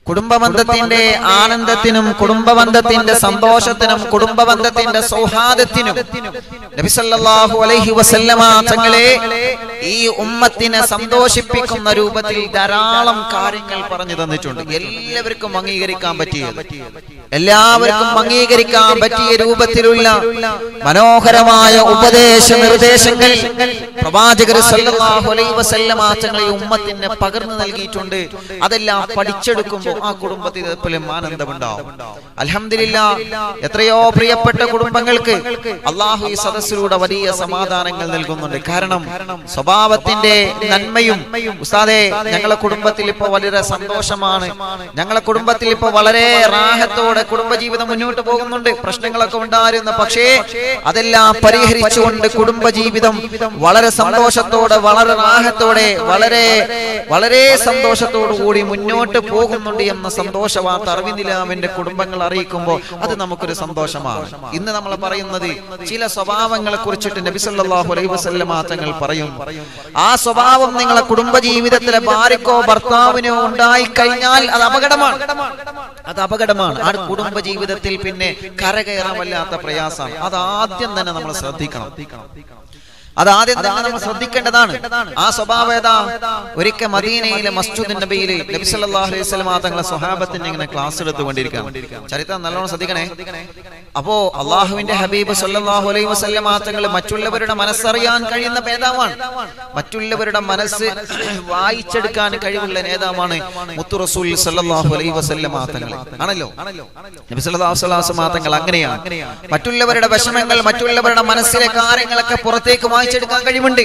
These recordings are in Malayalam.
കുടുംബബന്ധത്തിന്റെ ആനന്ദത്തിനും കുടുംബബന്ധത്തിന്റെ സന്തോഷത്തിനും കുടുംബബന്ധത്തിന്റെ സൗഹാർദ്ദത്തിനും നബിസല്ലാഹു അലൈഹി വസല്ലമ തങ്ങളെ ഈ ഉമ്മത്തിനെ സന്തോഷിപ്പിക്കുന്ന രൂപത്തിൽ ധാരാളം കാര്യങ്ങൾ പറഞ്ഞു തന്നിട്ടുണ്ട് എല്ലാവർക്കും അംഗീകരിക്കാൻ പറ്റിയത് എല്ലാവർക്കും അംഗീകരിക്കാൻ പറ്റിയ രൂപത്തിലുള്ള മനോഹരമായ ഉപദേശ നിർദ്ദേശങ്ങൾ പ്രവാചകർ സല്ലല്ലാഹു അലൈഹി വസല്ലമ തങ്ങൾ ഈ ഉമ്മത്തിന് പകർന്നു നൽകിയിട്ടുണ്ട് അതെല്ലാം പഠിച്ചെടുക്കുമ്പോൾ ആ കുടുംബത്തിൽ എപ്പോഴും ആനന്ദമുണ്ടാവും അൽഹംദുലില്ലാ എത്രയോ പ്രിയപ്പെട്ട കുടുംബങ്ങൾക്ക് അള്ളാഹു ഈ സദസ്സിലൂടെ വലിയ സമാധാനങ്ങൾ നൽകുന്നുണ്ട് കാരണം സ്വഭാവത്തിന്റെ നന്മയും ഉസ്താദെ ഞങ്ങളെ കുടുംബത്തിൽ ഇപ്പൊ വളരെ സന്തോഷമാണ് ഞങ്ങളെ കുടുംബത്തിൽ ഇപ്പൊ വളരെ റാഹത്തോടെ കുടുംബജീവിതം മുന്നോട്ട് പോകുന്നുണ്ട് പ്രശ്നങ്ങളൊക്കെ ഉണ്ടായിരുന്നു പക്ഷേ അതെല്ലാം പരിഹരിച്ചുകൊണ്ട് കുടുംബജീവിതം വളരെ സന്തോഷത്തോടെ വളരെ റാഹത്തോടെ വളരെ വളരെ സന്തോഷത്തോടു കൂടി മുന്നോട്ട് പോകുന്നുണ്ട് എന്ന സന്തോഷ വാർത്ത അറിവിന്ദിലാമിന്റെ കുടുംബങ്ങൾ അറിയിക്കുമ്പോൾ അത് നമുക്കൊരു സന്തോഷമാണ് ഇന്ന് നമ്മൾ പറയുന്നത് ചില സ്വഭാവങ്ങളെ കുറിച്ചിട്ട് നബി സല്ലല്ലാഹു അലൈഹി വസല്ലമ തങ്ങൾ പറയും ആ സ്വഭാവം നിങ്ങളെ കുടുംബജീവിതത്തിലെ ഭാര്യക്കോ ഭർത്താവിനോ ഉണ്ടായി കഴിഞ്ഞാൽ അത് അപകടമാണ് അത് അപകടമാണ് ആ കുടുംബജീവിതത്തിൽ പിന്നെ കരകയറാൻ വല്ലാത്ത പ്രയാസമാണ് അത് ആദ്യം തന്നെ നമ്മൾ ശ്രദ്ധിക്കണം അത് ആദ്യം തന്നെ നമ്മൾ ശ്രദ്ധിക്കേണ്ടതാണ് ആ സ്വഭാവം ഏതാ ഒരിക്കൽ മദീനയിലെ മസ്ജിദ് നബിയിൽ നബി സല്ലല്ലാഹു അലൈഹി വസല്ലം തങ്ങളെ സ്വഹാബത്തിന് ഇങ്ങനെ ക്ലാസ് എടുത്തുകൊണ്ടിരിക്കുകയാണ് ചരിത്രം നല്ലോണം ശ്രദ്ധിക്കണേ അപ്പോ അള്ളാഹുവിന്റെ ഹബീബ് സല്ലല്ലാഹു അലൈഹി വസല്ലം തങ്ങൾ മറ്റുള്ളവരുടെ മനസ്സറിയാൻ കഴിയുന്ന നേതാവാണ് മറ്റുള്ളവരുടെ മനസ്സ് വായിച്ചെടുക്കാൻ കഴിവുള്ള നേതാവാണ് മുത്തു റസൂൽ സല്ലല്ലാഹു അലൈഹി വസല്ലം തങ്ങൾ ആണല്ലോ നബി സല്ലല്ലാഹു അലൈഹി വസല്ലം തങ്ങൾ അങ്ങനെയാണ് മറ്റുള്ളവരുടെ വിഷമങ്ങൾ മറ്റുള്ളവരുടെ മനസ്സിലെ കാര്യങ്ങളൊക്കെ പുറത്തേക്ക് വായിച്ചെടുക്കാൻ കഴിവുണ്ട്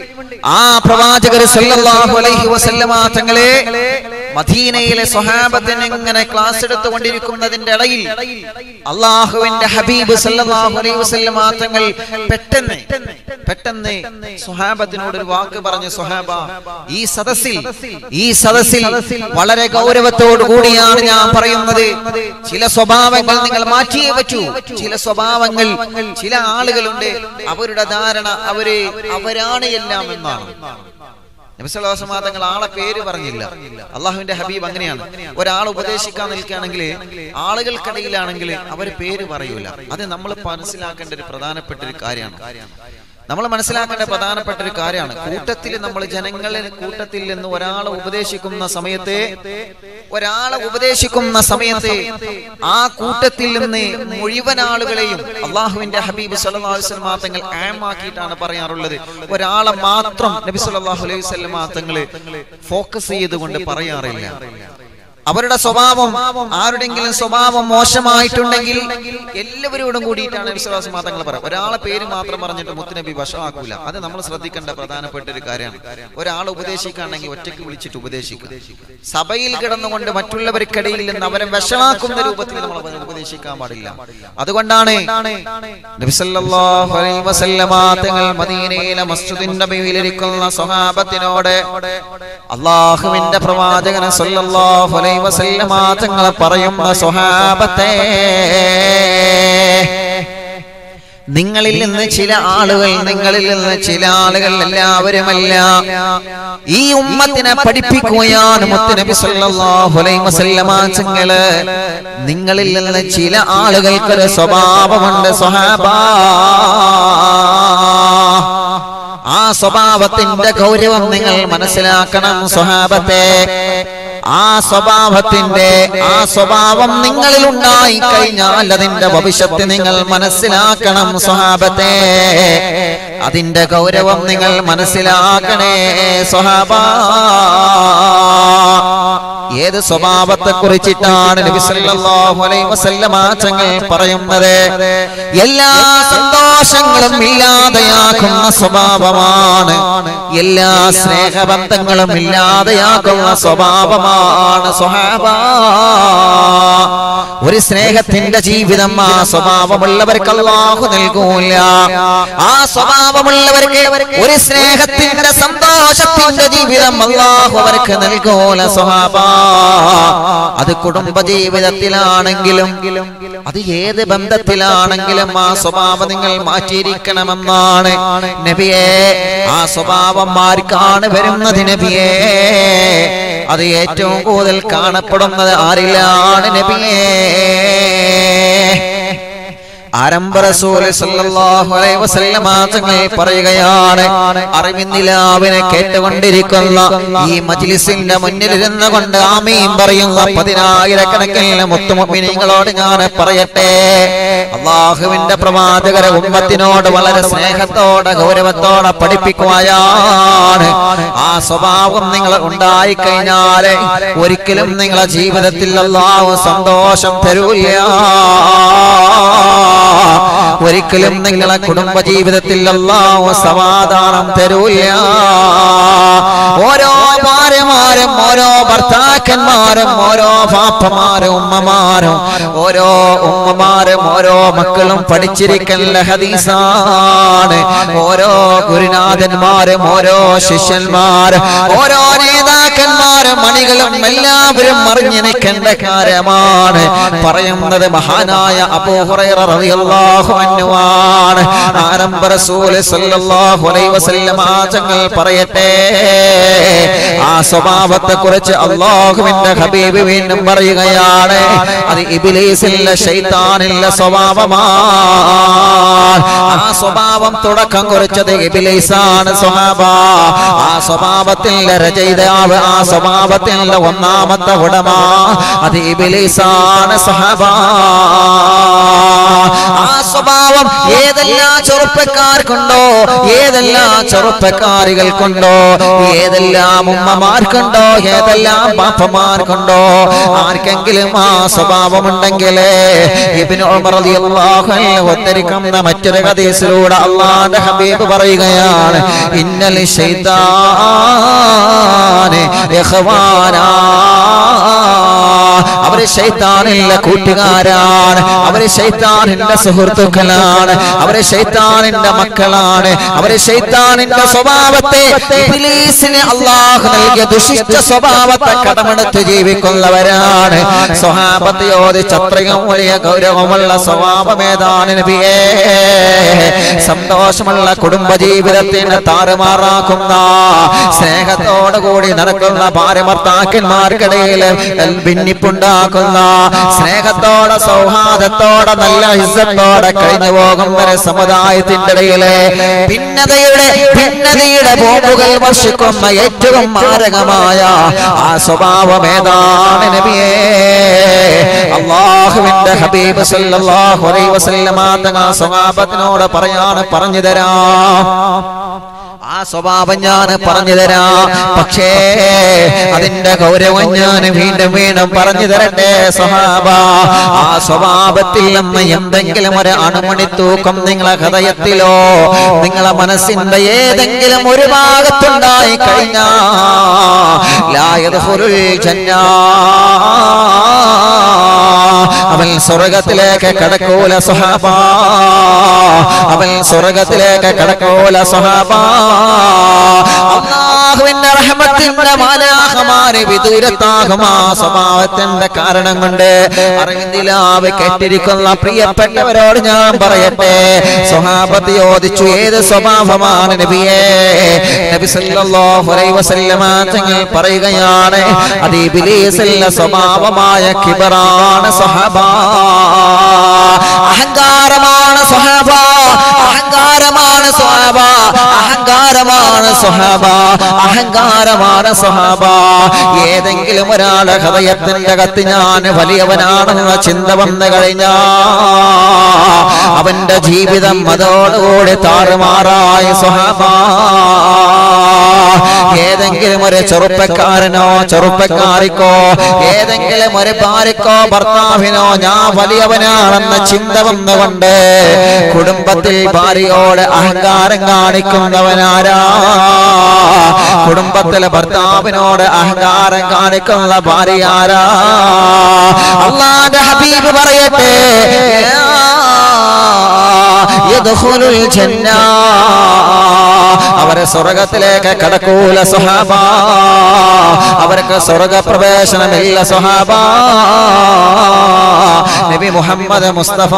ആ പ്രവാചകർ സല്ലല്ലാഹു അലൈഹി വസല്ലമ തങ്ങളെ മദീനയിലെ സ്വഹാബത്തിന് ഇങ്ങനെ ക്ലാസ് എടുത്തുകൊണ്ടിരിക്കുന്നതിന്റെ ഇടയിൽ അള്ളാഹുവിന്റെ ഹബീബ് സല്ലല്ലാഹു അലൈഹി വസല്ലമ തങ്ങൾ പെട്ടെന്ന് പെട്ടെന്ന് സ്വഹാബത്തിനോട് ഒരു വാക്ക് പറഞ്ഞു സ്വഹാബ ഈ സദസ്സിൽ ഈ സദസ്സിൽ വളരെ ഗൗരവത്തോടു കൂടിയാണ് ഞാൻ പറയുന്നത് ചില സ്വഭാവങ്ങൾ നിങ്ങൾ മാറ്റിയേ പറ്റൂ ചില സ്വഭാവങ്ങൾ ചില ആളുകളുണ്ട് അവരുടെ ധാരണ അവര് അവരാണ് എല്ലാം എന്നാണ് നബിസ്വലാസമാ തങ്ങൾ ആളെ പേര് പറഞ്ഞില്ല അള്ളാഹുവിന്റെ ഹബീബ് അങ്ങനെയാണ് ഒരാൾ ഉപദേശിക്കാൻ നിൽക്കുകയാണെങ്കിൽ ആളുകൾക്കിടയിലാണെങ്കിൽ അവർ പേര് പറയൂല അത് നമ്മൾ മനസ്സിലാക്കേണ്ട ഒരു പ്രധാനപ്പെട്ട ഒരു കാര്യമാണ് നമ്മൾ മനസ്സിലാക്കേണ്ട പ്രധാനപ്പെട്ട ഒരു കാര്യമാണ് കൂട്ടത്തിൽ നമ്മൾ ജനങ്ങളെ കൂട്ടത്തിൽ നിന്ന് ഒരാളെ ഉപദേശിക്കുന്ന സമയത്ത് ഒരാളെ ഉപദേശിക്കുന്ന സമയത്ത് ആ കൂട്ടത്തിൽ നിന്ന് മുഴുവൻ ആളുകളെയും അള്ളാഹുവിന്റെ ഹബീബ് സല്ലല്ലാഹു അലൈഹി വസല്ലം തങ്ങൾ ആമാക്കിയിട്ടാണ് പറയാറുള്ളത് ഒരാളെ മാത്രം നബി സല്ലല്ലാഹു അലൈഹി വസല്ലം തങ്ങൾ ഫോക്കസ് ചെയ്തുകൊണ്ട് പറയാറില്ല അവരുടെ സ്വഭാവം ആരുടെങ്കിലും സ്വഭാവം മോശമായിട്ടുണ്ടെങ്കിൽ എല്ലാവരോടും കൂടിയിട്ടാണ് വിശ്വാസം മാത്രങ്ങൾ പറയാം ഒരാളെ പേര് മാത്രം പറഞ്ഞിട്ട് മുത്തുനബി വശമാക്കൂല അത് നമ്മൾ ശ്രദ്ധിക്കേണ്ട പ്രധാനപ്പെട്ട ഒരു കാര്യമാണ് ഒരാളെ ഉപദേശിക്കുകയാണെങ്കിൽ ഒറ്റയ്ക്ക് വിളിച്ചിട്ട് ഉപദേശിക്കുക സഭയിൽ കിടന്നുകൊണ്ട് മറ്റുള്ളവർക്കിടയിൽ നിന്ന് അവരെ വിഷമാക്കുന്ന രൂപത്തിൽ നമ്മൾ അവരെ ഉപദേശിക്കാൻ പാടില്ല അതുകൊണ്ടാണ് നബി സല്ലല്ലാഹു അലൈഹി വസല്ലമ തങ്ങൾ മദീനയിലെ മസ്ജിദിന്റെ നബിയിലിരിക്കുന്ന സ്വഹാബത്തിനോട് അള്ളാഹുവിന്റെ പ്രവാചകൻ സല്ലല്ലാഹു അലൈഹി വസല്ലമ തങ്ങൾ പറയുന്ന സ്വഹാബത്തെ നിങ്ങളിൽ നിന്ന് ചില ആളുകൾ നിങ്ങളിൽ നിന്ന് ചില ആളുകൾ എല്ലാവരുമല്ല ഈ ഉമ്മത്തിനെ പഠിപ്പിക്കുകയാണ് മുത്തുനബി സല്ലല്ലാഹു അലൈഹി വസല്ലമ തങ്ങള് നിങ്ങളിൽ നിന്ന് ചില ആളുകൾക്കൊരു സ്വഭാവമുണ്ട് സ്വഹാബാ ആ സ്വഭാവത്തിന്റെ ഗൗരവം നിങ്ങൾ മനസ്സിലാക്കണം സ്വഭാവത്തെ ആ സ്വഭാവത്തിന്റെ ആ സ്വഭാവം നിങ്ങളിൽ ഉണ്ടായി കഴിഞ്ഞാൽ അതിന്റെ ഭവിഷ്യത്ത് നിങ്ങൾ മനസ്സിലാക്കണം സ്വഭാവത്തെ അതിന്റെ ഗൗരവം നിങ്ങൾ മനസ്സിലാക്കണേ സ്വഭാവ ഏത് സ്വഭാവത്തെ കുറിച്ചിട്ടാണ് നബി സല്ലല്ലാഹു അലൈഹി വസല്ലമ തങ്ങൾ പറയുന്നത് എല്ലാ സന്തോഷങ്ങളും ഇല്ലാതെയാക്കുന്ന സ്വഭാവമാണ് എല്ലാ സ്നേഹബന്ധങ്ങളും ഇല്ലാതെയാക്കുന്ന സ്വഭാവമാണ് സ്വഹാബ ഒരു സ്നേഹത്തിന്റെ ജീവിതം ആ സ്വഭാവമുള്ളവർക്ക് അള്ളാഹു നൽകൂല ആ സ്വഭാവമുള്ളവർക്ക് ഒരു സ്നേഹത്തിന്റെ സന്തോഷത്തിന്റെ ജീവിതം അള്ളാഹു അവർക്ക് നൽകൂല സ്വഹാബ അത് കുടുംബ ജീവിതത്തിലാണെങ്കിലും അത് ഏത് ബന്ധത്തിലാണെങ്കിലും ആ സ്വഭാവം നിങ്ങൾ മാറ്റിയിരിക്കണമെന്നാണ് നബിയെ ആ സ്വഭാവം ആർക്കാണ് വരുന്നത് നബിയെ അത് ഏറ്റവും കൂടുതൽ കാണപ്പെടുന്നത് ആരിലാണ് നബിയേ ആരംഭ റസൂല് സല്ലല്ലാഹു അലൈഹി വസല്ലമ തങ്ങൾ പറയുകയാണ് അറിവിന്ദിലാവിനെ കേട്ടുകൊണ്ടിരിക്കുന്ന ഈ മജ്ലിസിന്റെ മുന്നിൽ ഇരുന്ന് കൊണ്ട് ആമീൻ പറയുന്ന പതിനായിരക്കണക്കിന് മുത്തുമുഅ്മിനീങ്ങളോട് ഞാൻ പറയട്ടെ അള്ളാഹുവിന്റെ പ്രവാചകരെ ഉമ്മത്തിനോട് വളരെ സ്നേഹത്തോടെ ഗൗരവത്തോടെ പഠിപ്പിക്കുകയാണ് ആ സ്വഭാവം നിങ്ങൾ ഉണ്ടായി കഴിഞ്ഞാല് ഒരിക്കലും നിങ്ങളെ ജീവിതത്തിൽ അള്ളാഹു സന്തോഷം തരൂല്ല ഒരിക്കലും നിങ്ങളെ കുടുംബ ജീവിതത്തിൽ അല്ലാഹു സമാധാനം തരൂല്ല ഓരോ ഭാര്യമാരും ഓരോ ഭർത്താക്കന്മാരും ഓരോ പാപ്പമാരും ഉമ്മമാരും ഓരോ ഉമ്മമാരും ഓരോ മക്കളും പഠിച്ചിരിക്കുന്ന ഹദീസാണ് ഓരോ ഗുരുനാഥന്മാരും ഓരോ ശിഷ്യന്മാരും ഓരോ നേതാക്കന്മാരും മണികളും എല്ലാവരും അറിഞ്ഞിരിക്കേണ്ട കാര്യമാണ് പറയുന്നത് മഹാനായ അബൂഹുറൈറ റളിയല്ലാഹു അൻഹു ആണ് ആരംഭ റസൂൽ സല്ലല്ലാഹു അലൈഹി വസല്ലം ആചങ്ങൾ പറയട്ടെ ആ സ്വഭാവത്തെ കുറിച്ച് അള്ളാഹുവിന്റെ ഹബീബ് വീണ്ടും പറയുകയാണ് അത് ഇബിലീസില്ല ശൈത്താനില്ല സ്വഭാവമാണ് ആ സ്വഭാവം തുടക്കം കുറിച്ചത് ഇബിലീസാണ് സ്വഭാവ ആ സ്വഭാവത്തിന്റെ രചയിതാവ് ആ സ്വഭാവത്തിന്റെ ഒന്നാമത്തെ ഉടമ അത് ഇബിലീസാണ് സ്വഭാവ ആ സ്വഭാവം ഏതെല്ലാം ചെറുപ്പക്കാർക്കുണ്ടോ ഏതെല്ലാം ചെറുപ്പക്കാരികൾക്കുണ്ടോ ഏതെല്ലാം ഉമ്മമാർക്കുണ്ടോ ഏതെല്ലാം പാപ്പമാർക്കുണ്ടോ ആർക്കെങ്കിലും ആ സ്വഭാവമുണ്ടെങ്കിൽ ഇബ്നു ഉമർ റളിയല്ലാഹു അൻഹു ഉദ്ധരിക്കുന്ന മറ്റൊരു ഹദീസിലൂടെ അള്ളാഹുവിന്റെ ഹബീബ് പറയുകയാണ് ഇന്നൽ ശൈത്താനെ ഇഖ്വാനാ അവര് ശൈത്താനിന്റെ കൂട്ടുകാരാണ് അവര് ശൈത്താനിന്റെ സുഹൃത്തുക്കളാണ് അവര് ശൈത്താനിന്റെ മക്കളാണ് അവര് ശൈത്താനിന്റെ സ്വഭാവത്തെ ഇബ്ലീസിന് അള്ളാഹു നൽകിയ ദുഷിച്ച സ്വഭാവത്തെ കടമെടുത്ത് ജീവിക്കുന്നവരാണ് സ്വഭാവത്തെ യോജിച്ച് അത്രയും വലിയ ഗൗരവമുള്ള സ്വഭാവം ഏതാണ് നബിയേ സന്തോഷമുള്ള കുടുംബ ജീവിതത്തിന് താറുമാറാക്കുന്ന സ്നേഹത്തോടു കൂടി നടക്കുന്ന ഭാര്യഭർത്താക്കന്മാർക്കിടയിൽ ഭിന്നിപ്പുണ്ടാക്കുന്ന സ്നേഹത്തോടെ സൗഹാർദ്ദത്തോടെ നല്ല ഹിസത്തോടെ കഴിഞ്ഞു പോകുന്ന ഒരു സമുദായത്തിന്റെ ഇടയിലെ ഭിന്നതയുടെ ഭിന്നതയുടെ ബോംബുകൾ വർഷിക്കുന്ന ഏറ്റവും മാരകമായ ആ സ്വഭാവം ഏതാണ് നബിയേ അള്ളാഹുവിന്റെ ഹബീബ് സല്ലല്ലാഹു അലൈഹി വസല്ലമ തങ്ങൾ സ്വഭാവത്തിനോട് പറയാണ് പറഞ്ഞു തരാം ആ സ്വഭാവം ഞാൻ പറഞ്ഞു തരാം പക്ഷേ അതിന്റെ ഗൗരവം ഞാൻ വീണ്ടും വീണ്ടും പറഞ്ഞു തരട്ടെ സ്വഭാവ ആ സ്വഭാവത്തിൽ നിന്ന് എന്തെങ്കിലും ഒരു അണുമണി തൂക്കം നിങ്ങളെ ഹൃദയത്തിലോ നിങ്ങളെ മനസ്സിന്റെ ഏതെങ്കിലും ഒരു ഭാഗത്തുണ്ടായി കഴിഞ്ഞാ ലായതുൽ ജന്നാ അവൻ സ്വർഗത്തിലേക്ക് കടക്കൂല സ്വഹാബ അവൻ സ്വർഗത്തിലേക്ക് കടക്കൂല സ്വഹാബ അള്ളാഹുവിന്റെ റഹ്മത്തിന്റെ മാലാഹമാരെ വിദൂരത്താകും ആ സ്വഭാവത്തിന്റെ കാരണം കൊണ്ട് അറിവിന്ദിലാവ് കേട്ടിരിക്കുന്ന പ്രിയപ്പെട്ടവരോട് ഞാൻ പറയട്ടെ സ്വഭാവത്തെ യോജിച്ചു ഏത് സ്വഭാവമാണ് നബിയെ നബി സല്ലല്ലാഹു അലൈഹി വസല്ലമ തങ്ങൾ പറയുകയാണ് അത് ഇബ്ലീസിന്റെ സ്വഭാവമായ കിബറാണ് സ്വഹബ അഹങ്കാരമാണ് സ്വഹബ അഹങ്കാരമാണ് സ്വഹബ അഹങ്കാരമാണ് സ്വഹബ അഹങ്കാരമാണ് സ്വഹബ ഏതെങ്കിലും ഒരാളെ ഹൃദയത്തിന്റെ അകത്ത് ഞാൻ വലിയവനാണെന്ന ചിന്ത വന്നു കഴിഞ്ഞാ അവന്റെ ജീവിതം അതോടുകൂടി താറുമാറായി സ്വഹബ ഏതെങ്കിലും ഒരു ചെറുപ്പക്കാരനോ ചെറുപ്പക്കാരിക്കോ ഏതെങ്കിലും ഒരു ഭാര്യക്കോ ഭർത്താവിനോ ഞാൻ വലിയവനാണെന്ന ചിന്ത വന്നുകൊണ്ട് കുടുംബത്തിൽ ഭാര്യയോട് അഹങ്കാരം കാണിക്കുന്നവനാരാ കുടുംബത്തിലെ ഭർത്താവിനോട് അഹങ്കാരം കാണിക്കുന്ന ഭാര്യ ആരാ അള്ളാന്റെ ഹബീബ് പറയട്ടെ يدخل الجنة അവരെ സ്വർഗത്തിലേക്ക് കടക്കൂല സുഹാബ അവർക്ക് സ്വർഗപ്രവേശനമില്ല സുഹാബ നബി മുഹമ്മദ് മുസ്തഫ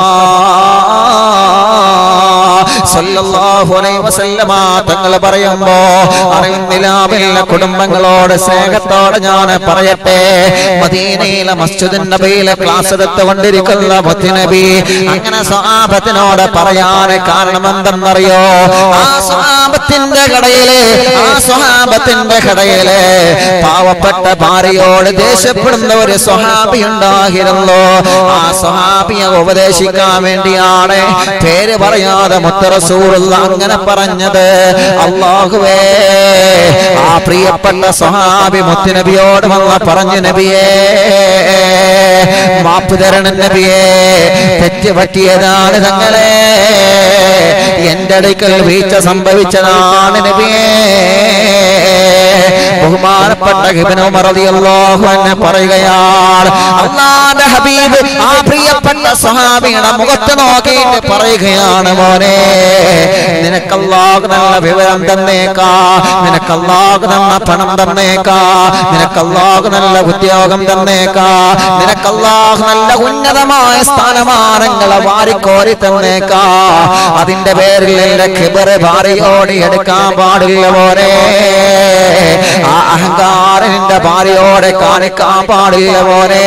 സല്ലല്ലാഹു അലൈഹി വസല്ലമ തങ്ങൾ പറയുമ്പോ അറിയുന്നില്ല കുടുംബങ്ങളോട് സ്നേഹത്തോടെ ഞാൻ പറയട്ടെ മദീനയിലെ മസ്ജിദ് നബിയിലെ ക്ലാസ് എടുത്തുകൊണ്ടിരിക്കുന്ന മുത്തുനബി അങ്ങനെ സ്വഹാബത്തിനോട് പറയാൻ കാരണം എന്തെന്നറിയോ ആ സ്വഹാബത്തിന്റെ കടയില് ആ സ്വഹാബത്തിന്റെ കടയില് പാവപ്പെട്ട ഭാര്യയോട് ദേഷ്യപ്പെടുന്ന ഒരു സ്വഹാബി ഉണ്ടായിരുന്നു ആ സ്വഹാബിയെ ഉപദേശിക്കാൻ വേണ്ടിയാണ് പേര് പറയാതെ മുത്തറസൂറുള്ള അങ്ങനെ പറഞ്ഞത് അള്ളാഹുവേ ആ പ്രിയപ്പെട്ട സ്വഹാബി മുത്തുനബിയോട് വന്ന് പറഞ്ഞു നബിയേ മാപ്പ് തരണം നബിയേ തെറ്റ് പറ്റിയതാണ് തങ്ങളെ എന്റെ അടുക്കൽ വീഴ്ച സംഭവിച്ചതാണ് നബിയേ ബഹുമാനപ്പെട്ട ഇബ്നു ഉമർ റളിയല്ലാഹു അൻഹു പറയുകയാണ് അല്ലാഹുവിന്റെ ഹബീബ് ആ പ്രിയപ്പെട്ട സ്വഹാബിയുടെ മുഖത്ത് നോക്കിയിട്ട് പറയുകയാണ് മോനെ നിനക്ക് അല്ലാഹു നല്ല വിവരം തന്നേക്കാ നിനക്ക് അല്ലാഹു നല്ല പണം തന്നേക്കാ നിനക്ക് അല്ലാഹു നല്ല ഉദ്യോഗം തന്നേക്കാ നിനക്ക് അല്ലാഹു നല്ല ഉന്നതമായ സ്ഥാനമാനങ്ങളെ വാരിക്കോരി തന്നേക്കാ അതിന്റെ പേരിൽ എന്റെ കിബറ് ഭാര്യയോട് എടുക്കാൻ പാടില്ല മോനെ ആ അഹങ്കാരം എന്റെ ഭാര്യയോടെ കാണിക്കാൻ പാടില്ല മോനെ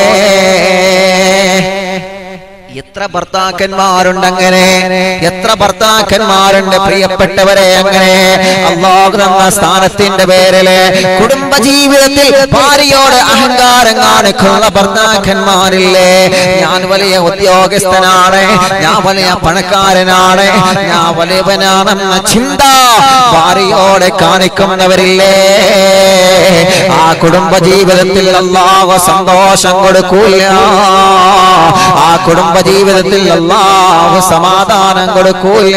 എത്ര ഭർത്താക്കന്മാരുണ്ട് അങ്ങനെ എത്ര ഭർത്താക്കന്മാരുണ്ട് പ്രിയപ്പെട്ടവരെ അങ്ങനെ അള്ളാഹു തന്ന സ്ഥാനത്തിന്റെ പേരില് കുടുംബ ജീവിതത്തിൽ ഭാര്യയോട് അഹങ്കാരം കാണിക്കുന്ന ഭർത്താക്കന്മാരില്ലേ ഞാൻ വലിയ ഉദ്യോഗസ്ഥനാണ് ഞാൻ വലിയ പണക്കാരനാണ് ഞാൻ വലിയവനാണെന്ന ചിന്ത ഭാര്യയോടെ കാണിക്കുന്നവരില്ലേ ആ കുടുംബ ജീവിതത്തിൽ അള്ളാഹു സന്തോഷം കൊടുക്കൂല ആ കുടുംബ ജീവിതത്തിൽ അള്ളാഹു സമാധാനം കൊടുക്കൂല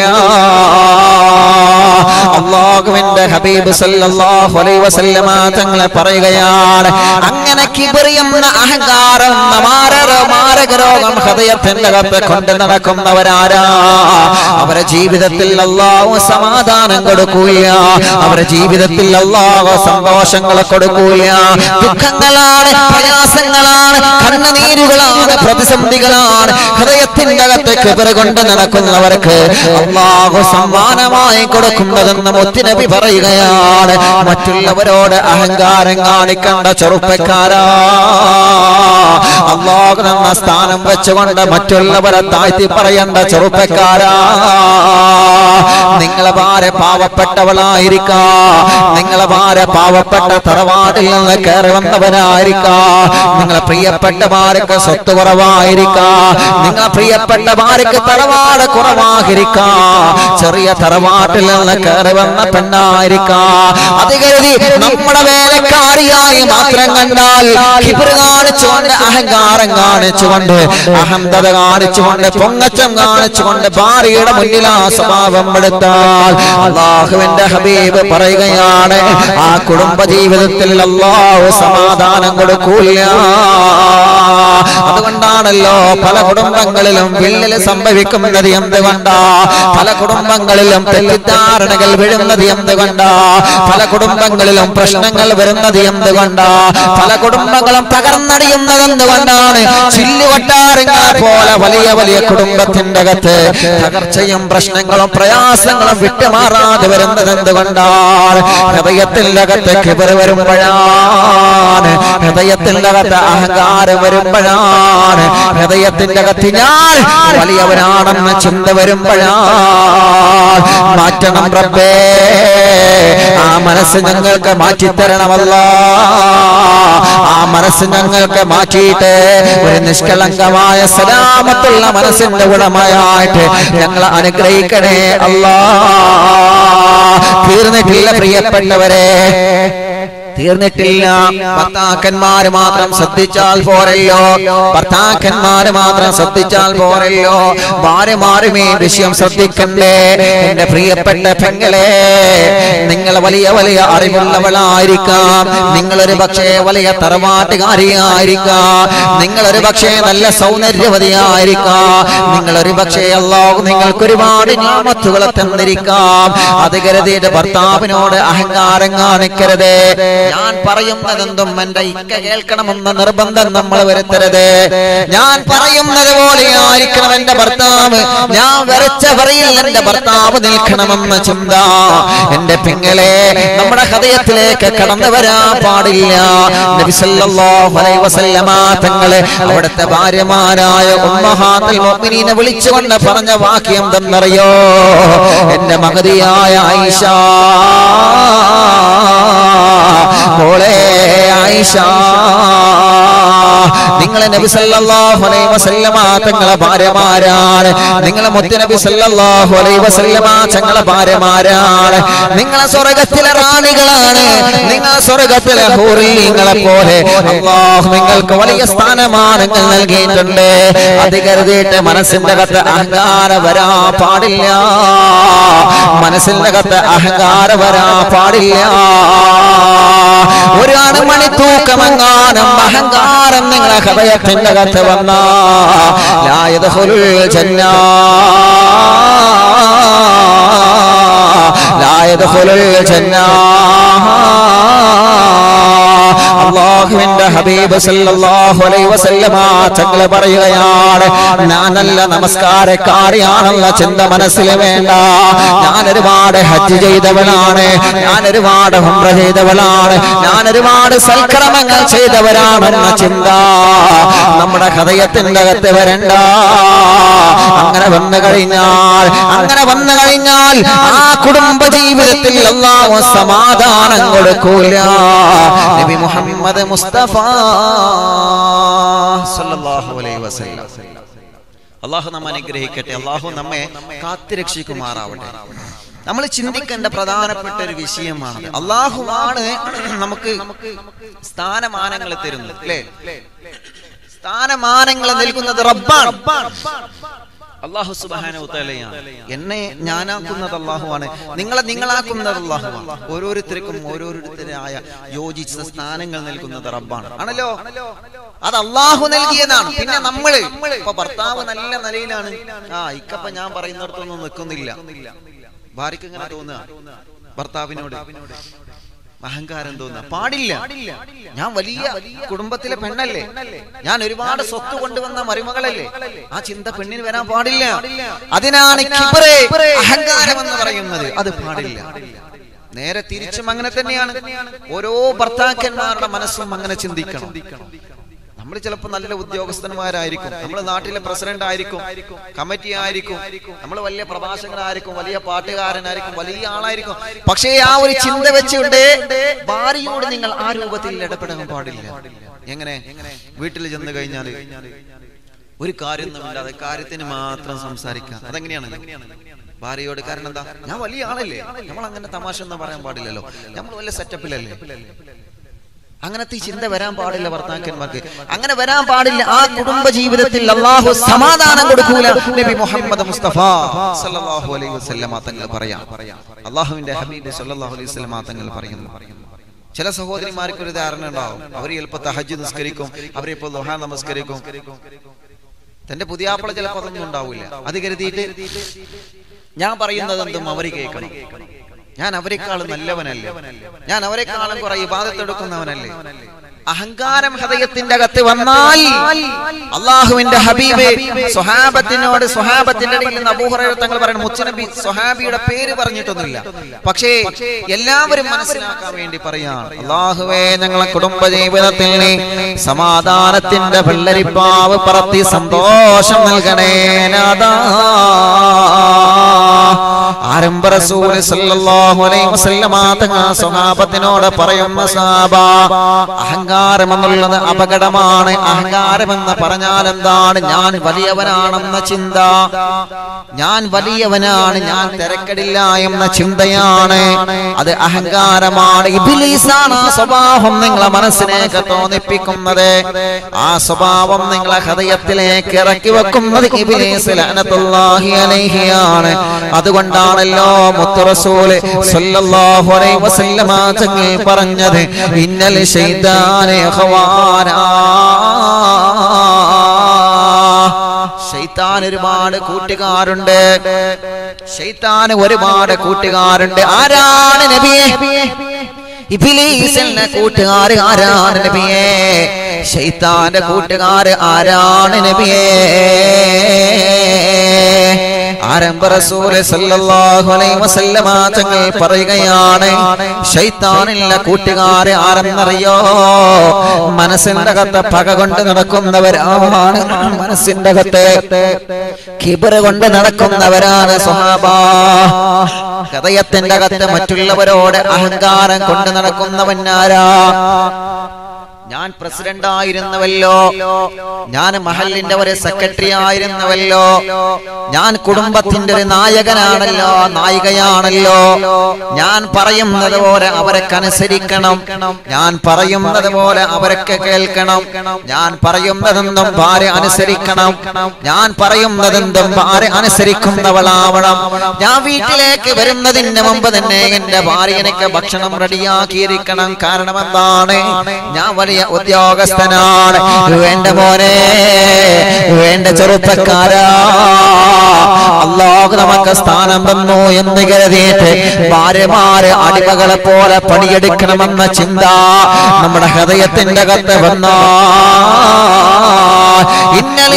അള്ളാഹുവിന്റെ ഹബീബ് സല്ലല്ലാഹു അലൈഹി വസല്ലമ തങ്ങളെ പറയുകയാണ് അങ്ങനെ കിബറിയെന്ന അഹങ്കാരം എന്ന മാരക മാരക രോഗം ഹൃദയത്തിന്റെ അകത്ത് കൊണ്ട് നടക്കുന്നവരാരാ അവരെ ജീവിതത്തിൽ അള്ളാഹു സമാധാനം കൊടുക്കൂല അവരെ ജീവിതത്തിൽ അള്ളാഹു സന്തോഷങ്ങൾ കൊടുക്കൂല ദുഃഖങ്ങളാണ് പ്രയാസങ്ങളാണ് കണ്ണുനീരുകളാണ് പ്രതിസന്ധികളാണ് ഹൃദയത്തിന്റെ അകത്ത് കിബറ് കൊണ്ട് നടക്കുന്നവർക്ക് അള്ളാഹു സമ്മാനമായി കൊടുക്കുന്നതെന്ന് മുത്തുനബി പറയുകയാണ് മറ്റുള്ളവരോട് അഹങ്കാരം കാണിക്കേണ്ട ചെറുപ്പക്കാരാ അള്ളാഹു എന്ന സ്ഥാനം വെച്ചുകൊണ്ട് മറ്റുള്ളവരെ താഴ്ത്തി പറയേണ്ട ചെറുപ്പക്കാരാ നിങ്ങളെ ഭാര്യ പാവപ്പെട്ടവളായിരിക്കാ നിങ്ങളെ ഭാര്യ പാവപ്പെട്ട തറവാടിൽ നിന്ന് കയറി വന്നവനായിരിക്കാ നിങ്ങളെ പ്രിയപ്പെട്ട ഭാര്യക്ക് സ്വത്ത് കുറവായിരിക്കാ നിങ്ങളെ പ്രിയപ്പെട്ട ഭാര്യക്ക് തറവാട് കുറവായിരിക്കാ ചെറിയ തറവാട്ടിൽ നിന്ന് കയറി വന്ന പെണ്ണായിരിക്കാ അത് കരുതി നമ്മുടെ വേലക്കാരിയായി മാത്രം കണ്ടാൽ കിബിറ് കാണിച്ചുകൊണ്ട് അഹങ്കാരം കാണിച്ചുകൊണ്ട് അഹന്തത കാണിച്ചുകൊണ്ട് പൊങ്ങച്ചം കാണിച്ചുകൊണ്ട് ഭാര്യയുടെ മുന്നിൽ ആ സ്വഭാവം എടുത്താൽ അള്ളാഹുവിന്റെ ഹബീബ് പറയുകയാണ് ആ കുടുംബ ജീവിതത്തിൽ അള്ളാഹു സമാധാനം കൊടുക്കൂല അതുകൊണ്ടാണല്ലോ പല കുടുംബങ്ങളിലും വിള്ളൽ സംഭവിക്കുന്നത് എന്തുകൊണ്ടാ പല കുടുംബങ്ങളിലും തെറ്റിദ്ധാരണകൾ വീഴുന്നത് എന്തുകൊണ്ടാ പല കുടുംബങ്ങളിലും പ്രശ്നങ്ങൾ വരുന്നത് എന്തുകൊണ്ടാ പല കുടുംബങ്ങളും തകർന്നടിയുന്നത് എന്തുകൊണ്ടാണ് ചില്ലുകൊട്ടാരങ്ങൾ പോലെ വലിയ വലിയ കുടുംബത്തിന്റെ അകത്ത് തകർച്ചയും പ്രശ്നങ്ങളും പ്രയാസങ്ങളും വിട്ടുമാറാതെ വരുന്നത് എന്തുകൊണ്ടാണ് ഹൃദയത്തിന്റെ അകത്ത് കിബർ വരുമ്പോഴാണ് ഹൃദയത്തിന്റെ അകത്ത് അഹങ്കാരം വരുമ്പോഴാണ് ഹൃദയത്തിന്റെ അകത്ത് ഞാൻ വലിയവനാണെന്ന ചിന്ത വരുമ്പോഴാണ് മാറ്റണം റബ്ബേ ആ മനസ്സ് ഞങ്ങൾക്ക് മാറ്റിത്തരണമല്ല ആ മനസ്സ് ഞങ്ങൾക്ക് മാറ്റിയിട്ട് ഒരു നിഷ്കളങ്കമായ സലാമത്തുള്ള മനസ്സിന്റെ ഉടമയായിട്ട് ഞങ്ങൾ അനുഗ്രഹിക്കണേ അല്ലാ തീർന്നിട്ടില്ല പ്രിയപ്പെട്ടവരെ തീർന്നിട്ടില്ല ഭർത്താക്കന്മാര് മാത്രം ശ്രദ്ധിച്ചാൽ പോരല്ലോ ഭർത്താക്കന്മാര് മാത്രം ശ്രദ്ധിച്ചാൽ പോരല്ലോ ഭാര്യമാരും ഈ വിഷയം ശ്രദ്ധിക്കണ്ടേ എന്റെ പ്രിയപ്പെട്ട പെങ്ങളെ നിങ്ങൾ വലിയ വലിയ അറിവുള്ളവളായിരിക്കാം നിങ്ങളൊരു പക്ഷേ വലിയ തറവാട്ടുകാരിയായിരിക്കാം നിങ്ങളൊരു പക്ഷേ നല്ല സൗന്ദര്യവതിയായിരിക്കാം നിങ്ങളൊരു പക്ഷേ അല്ലാഹു നിങ്ങൾക്ക് ഒരുപാട് ഞാമത്തുകളെ തന്നിരിക്കാം അത് കരുതിയിട്ട് ഭർത്താവിനോട് അഹങ്കാരം കാണിക്കരുത് ഞാൻ പറയുന്നതെന്തും എന്റെ ഇക്ക കേൾക്കണമെന്ന നിർബന്ധം നമ്മൾ വരുത്തരുത് ഞാൻ പറയുന്നത് പോലെ ആയിരിക്കണം എന്റെ ഭർത്താവ് ഞാൻ വരച്ച വരയിൽ എന്റെ ഭർത്താവ് നിൽക്കണമെന്ന ചിന്ത എന്റെ പിങ്ങളെ നമ്മുടെ ഹൃദയത്തിലേക്ക് കടന്നു വരാൻ പാടില്ല നബി സല്ലല്ലാഹു അലൈഹി വസല്ലമ തങ്ങളെ അവിടുത്തെ ഭാര്യമാരായ ഉമ്മഹാത്തുൽ മുഅ്മിനീനെ വിളിച്ചുകൊണ്ട് പറഞ്ഞ വാക്യം എന്തെന്നറിയോ എന്റെ മഹതിയായ ആയിഷ മോളെ ആയിഷ നിങ്ങളെ നബി സല്ലല്ലാഹു അലൈഹി വസല്ലമ തങ്ങളെ ഭാര്യമാരാണ് നിങ്ങളെ മുത്ത് നബി സല്ലല്ലാഹു അലൈഹി വസല്ലമ തങ്ങളെ ഭാര്യമാരാണ് നിങ്ങളെ സ്വർഗത്തിലെ റാണികളാണ് നിങ്ങൾ സ്വർഗത്തിലെ ഹൂറിങ്ങളെ പോലെ അള്ളാഹു നിങ്ങൾക്ക് വലിയ സ്ഥാനമാനങ്ങൾ നൽകിയിട്ടുണ്ട് അത് കരുതിയിട്ട് മനസ്സിന്റെ അകത്ത് അഹങ്കാരം വരാ പാടില്ല മനസ്സിന്റെ അകത്ത് അഹങ്കാരം വരാ പാടില്ല ഒരാണ് മണിത്തൂക്കമെങ്ങാനും അഹങ്കാരം നിങ്ങളെ ഹൃദയത്തിന്റെ അകത്ത് വന്ന ലായതുൽ ജന്ന ലായതുൽ ജന്ന അള്ളാഹുവിന്റെ ഹബീബ് സല്ലല്ലാഹു അലൈഹി വസല്ലമ തങ്ങൾ പറയുകയാണ് ഞാൻ നല്ല നമസ്കാരക്കാരിയാണെന്ന ചിന്ത മനസ്സിൽ വേണ്ട ഞാൻ ഒരുപാട് ഹജ്ജ് ചെയ്തവനാണ് ഞാൻ ഒരുപാട് ഹുംറ ചെയ്തവനാണ് ഞാൻ ഒരുപാട് സൽക്രമങ്ങൾ ചെയ്തവരാണെന്ന ചിന്ത നമ്മുടെ ഹൃദയത്തിന്റെ അകത്ത് വരണ്ട അങ്ങനെ വന്നു കഴിഞ്ഞാൽ അങ്ങനെ വന്നു കഴിഞ്ഞാൽ ആ കുടുംബ ജീവിതത്തിൽ അള്ളാഹു സമാധാനം കൊടുക്കൂല നബി മുഹമ്മദ് മുസ്തഫ സല്ലല്ലാഹു അലൈഹി വസല്ലം അള്ളാഹു നമ്മെ അനുഗ്രഹിക്കട്ടെ അള്ളാഹു നമ്മെ കാത്തുരക്ഷിക്കുമാറാവട്ടെ നമ്മൾ ചിന്തിക്കേണ്ട പ്രധാനപ്പെട്ട ഒരു വിഷയമാണ് അള്ളാഹുവാണ് നമുക്ക് സ്ഥാനമാനങ്ങൾ തരുന്നത് അല്ലേ സ്ഥാനമാനങ്ങൾ നൽകുന്നത് റബ്ബാണ് അള്ളാഹു സുബാനയാണ് എന്നെ ഞാനാക്കുന്നത് അള്ളാഹുവാണ് നിങ്ങളെ നിങ്ങളാക്കുന്നത് അള്ളാഹുവാണ് ഓരോരുത്തർക്കും ഓരോരുത്തരായ യോജിച്ച സ്ഥാനങ്ങൾ നൽകുന്നത് റബ്ബാണ് ആണല്ലോ അത് അള്ളാഹു നൽകിയതാണ് പിന്നെ നമ്മള് ഇപ്പൊ ഭർത്താവ് നല്ല നിലയിലാണ് ആ ഇക്കപ്പ ഞാൻ പറയുന്നിടത്തൊന്നും നിൽക്കുന്നില്ല ഭാര്യക്ക് ഇങ്ങനെ തോന്നുക ഭർത്താവിനോട് അഹങ്കാരം തോന്നുക പാടില്ല ഞാൻ വലിയ കുടുംബത്തിലെ പെണ്ണല്ലേ ഞാൻ ഒരുപാട് സ്വത്ത് കൊണ്ടുവന്ന മരുമകളല്ലേ ആ ചിന്ത പെണ്ണിന് വരാൻ പാടില്ല അതിനാണ് കിബറേ, അഹങ്കാരം എന്ന് പറയുന്നത് അത് പാടില്ല നേരെ തിരിച്ചും അങ്ങനെ തന്നെയാണ് ഓരോ ഭർത്താക്കന്മാരുടെ മനസ്സും അങ്ങനെ ചിന്തിക്കണം നമ്മൾ ചിലപ്പോൾ നല്ല ഉദ്യോഗസ്ഥന്മാരായിരിക്കും നമ്മൾ നാട്ടിലെ പ്രസിഡന്റ് ആയിരിക്കും കമ്മിറ്റി ആയിരിക്കും നമ്മൾ വലിയ പ്രഭാഷകരായിരിക്കും വലിയ പാട്ടുകാരനായിരിക്കും വലിയ ആളായിരിക്കും പക്ഷേ ആ ഒരു ചിന്ത വെച്ചുകൊണ്ട് ഭാര്യയോട് നിങ്ങൾ ആ രൂപത്തിൽ ഇടപെടാൻ പാടില്ല എങ്ങനെ വീട്ടിൽ ചെന്ന് കഴിഞ്ഞാൽ ഒരു കാര്യം ഒന്നുമില്ലാതെ കാര്യത്തിന് മാത്രം സംസാരിക്കാം അതെങ്ങനെയാണ് ഭാര്യയോട് കാരണം എന്താ ഞാൻ വലിയ ആളല്ലേ നമ്മൾ അങ്ങനെ തമാശ ഒന്നും പറയാൻ പാടില്ലല്ലോ നമ്മൾ വലിയ സെറ്റപ്പിലല്ലേ അങ്ങനത്തെ ഈ ചിന്ത വരാൻ പാടില്ല ഭർത്താക്കന്മാർക്ക് അങ്ങനെ വരാൻ പാടില്ല ആ കുടുംബ ജീവിതത്തിൽ അള്ളാഹു സമാധാനം കൊടുക്കൂല നബി മുഹമ്മദ് മുസ്തഫ സല്ലല്ലാഹു അലൈഹി വസല്ലമ തങ്ങൾ പറയാം അള്ളാഹുവിന്റെ ഹബീബ് സല്ലല്ലാഹു അലൈഹി വസല്ലമ തങ്ങൾ പറയുന്നു ചില സഹോദരിമാർക്ക് ഒരു ധാരണ ഉണ്ടാവും അവർ ചിലപ്പോൾ തഹജ് നിസ്കരിക്കും അവരിപ്പോൾ ദുഹാ നമസ്കരിക്കും തന്റെ പുതിയ ആപ്പിള ചിലപ്പോൾ അതൊന്നും ഉണ്ടാവില്ല അത് കരുതിയിട്ട് ഞാൻ പറയുന്നത് എന്തും അവർ കേൾക്കണം ഞാൻ അവരെക്കാളും നല്ലവനല്ലേ ഞാൻ അവരെക്കാളും കുറെ ഇബാദത്തെടുക്കുന്നവനല്ലേ അഹങ്കാരം ഹൃദയത്തിന്റെ അകത്ത് വന്നാൽ അള്ളാഹുവിന്റെ ഹബീബ് സ്വഹാബത്തിനോട് സ്വഹാബത്തിന്റെ ഇടയിൽ നിന്ന് അബൂഹുറൈറ തങ്ങൾ പറയുന്നത് മുച്ചനബി സ്വഹാബിയുടെ പേര് പറഞ്ഞിട്ടൊന്നുമില്ല പക്ഷേ എല്ലാവരും മനസ്സിലാക്കാൻ വേണ്ടി പറയാണ് അള്ളാഹുവേ ഞങ്ങളെ കുടുംബ ജീവിതത്തിൽ നീ സമാധാനത്തിന്റെ വെള്ളരിപ്പാവ് പറത്തി സന്തോഷം നൽകണേ നാഥാ. ആരംഭ റസൂല് സല്ലല്ലാഹു അലൈഹി വസല്ലമ തങ്ങൾ സ്വഹാബത്തിനോട് പറയുന്ന സാബ അഹങ്കാരം അഹങ്കാരം എന്നുള്ളത് അപകടമാണ് അഹങ്കാരം എന്ന് പറഞ്ഞാൽ എന്താണ് ഞാൻ വലിയവനാണെന്ന ചിന്ത ഞാൻ വലിയവനാണ് ഞാൻ തിരക്കടില്ല എന്ന ചിന്തയാണ് അത് അഹങ്കാരമാണ് ഇബിലീസാണ് ആ സ്വഭാവം നിങ്ങളെ മനസ്സിലേക്ക് തോന്നിപ്പിക്കുന്നത് ആ സ്വഭാവം നിങ്ങളെ ഹൃദയത്തിലേക്ക് ഇറക്കി വെക്കുന്നത് ഇബിലീസ് ലഅനത്തുല്ലാഹി അലൈഹിയാണ് അതുകൊണ്ടാണല്ലോ മുത്തറസൂല് സല്ലല്ലാഹു അലൈഹി വസല്ലമ തങ്ങൾ പറഞ്ഞത് ഇന്നൽ ശൈത്താനെ ഖവാനാ ഷെയ്ത്താൻ ഒരുപാട് കൂട്ടുകാരുണ്ട് ഷെയ്ത്താൻ ഒരുപാട് കൂട്ടുകാരുണ്ട് ആരാണ് നബിയെ ഇബിലീസിന്റെ കൂട്ടുകാർ ആരാണ് നബിയെ ഷെയ്ത്താന്റെ കൂട്ടുകാർ ആരാണ് നബിയെ ആരംഭ റസൂല് സല്ലല്ലാഹു അലൈഹി വസല്ലമ തങ്ങൾ പറയുകയാണ് ശൈത്താനില്ല കൂട്ടുകാരെ ആരെന്നറിയോ മനസ്സിന്റെ അകത്ത് പക കൊണ്ട് നടക്കുന്നവരാണ് മനസ്സിന്റെ അകത്ത് കിബറ് കൊണ്ട് നടക്കുന്നവരാണ് സ്വഹാബ ഹൃദയത്തിന്റെ അകത്ത് മറ്റുള്ളവരോട് അഹങ്കാരം കൊണ്ട് നടക്കുന്നവനാരാ ഞാൻ പ്രസിഡന്റ് ആയിരുന്നുവല്ലോ ഞാൻ മഹലിന്റെ ഒരു സെക്രട്ടറി ആയിരുന്നുവല്ലോ ഞാൻ കുടുംബത്തിന്റെ ഒരു നായകനാണല്ലോ നായികയാണല്ലോ ഞാൻ പറയുന്നത് പോലെ അവരൊക്കെ അനുസരിക്കണം ഞാൻ പറയുന്നത് പോലെ അവരൊക്കെ കേൾക്കണം ഞാൻ പറയുന്നതെന്തും ഭാര്യ അനുസരിക്കണം ഞാൻ പറയുന്നതെന്തും ഭാര്യ അനുസരിക്കുന്നവളാവണം ഞാൻ വീട്ടിലേക്ക് വരുന്നതിന് മുമ്പ് തന്നെ എന്റെ ഭാര്യ എനിക്ക് ഭക്ഷണം റെഡിയാക്കിയിരിക്കണം കാരണം എന്താണ് ഞാൻ വലിയ ഉദ്യോഗസ്ഥനാണ് വേണ്ട മോനെ വേണ്ട ചെറുപ്പക്കാരാ അള്ളാഹു നമുക്ക് സ്ഥാനം തന്നു എന്ന് കരുതിയിട്ട് ഭാര്യമാര് അടിമകളെ പോലെ പണിയെടുക്കണമെന്ന ചിന്ത നമ്മുടെ ഹൃദയത്തിന്റെ അകത്ത് വന്ന ഇന്നലെ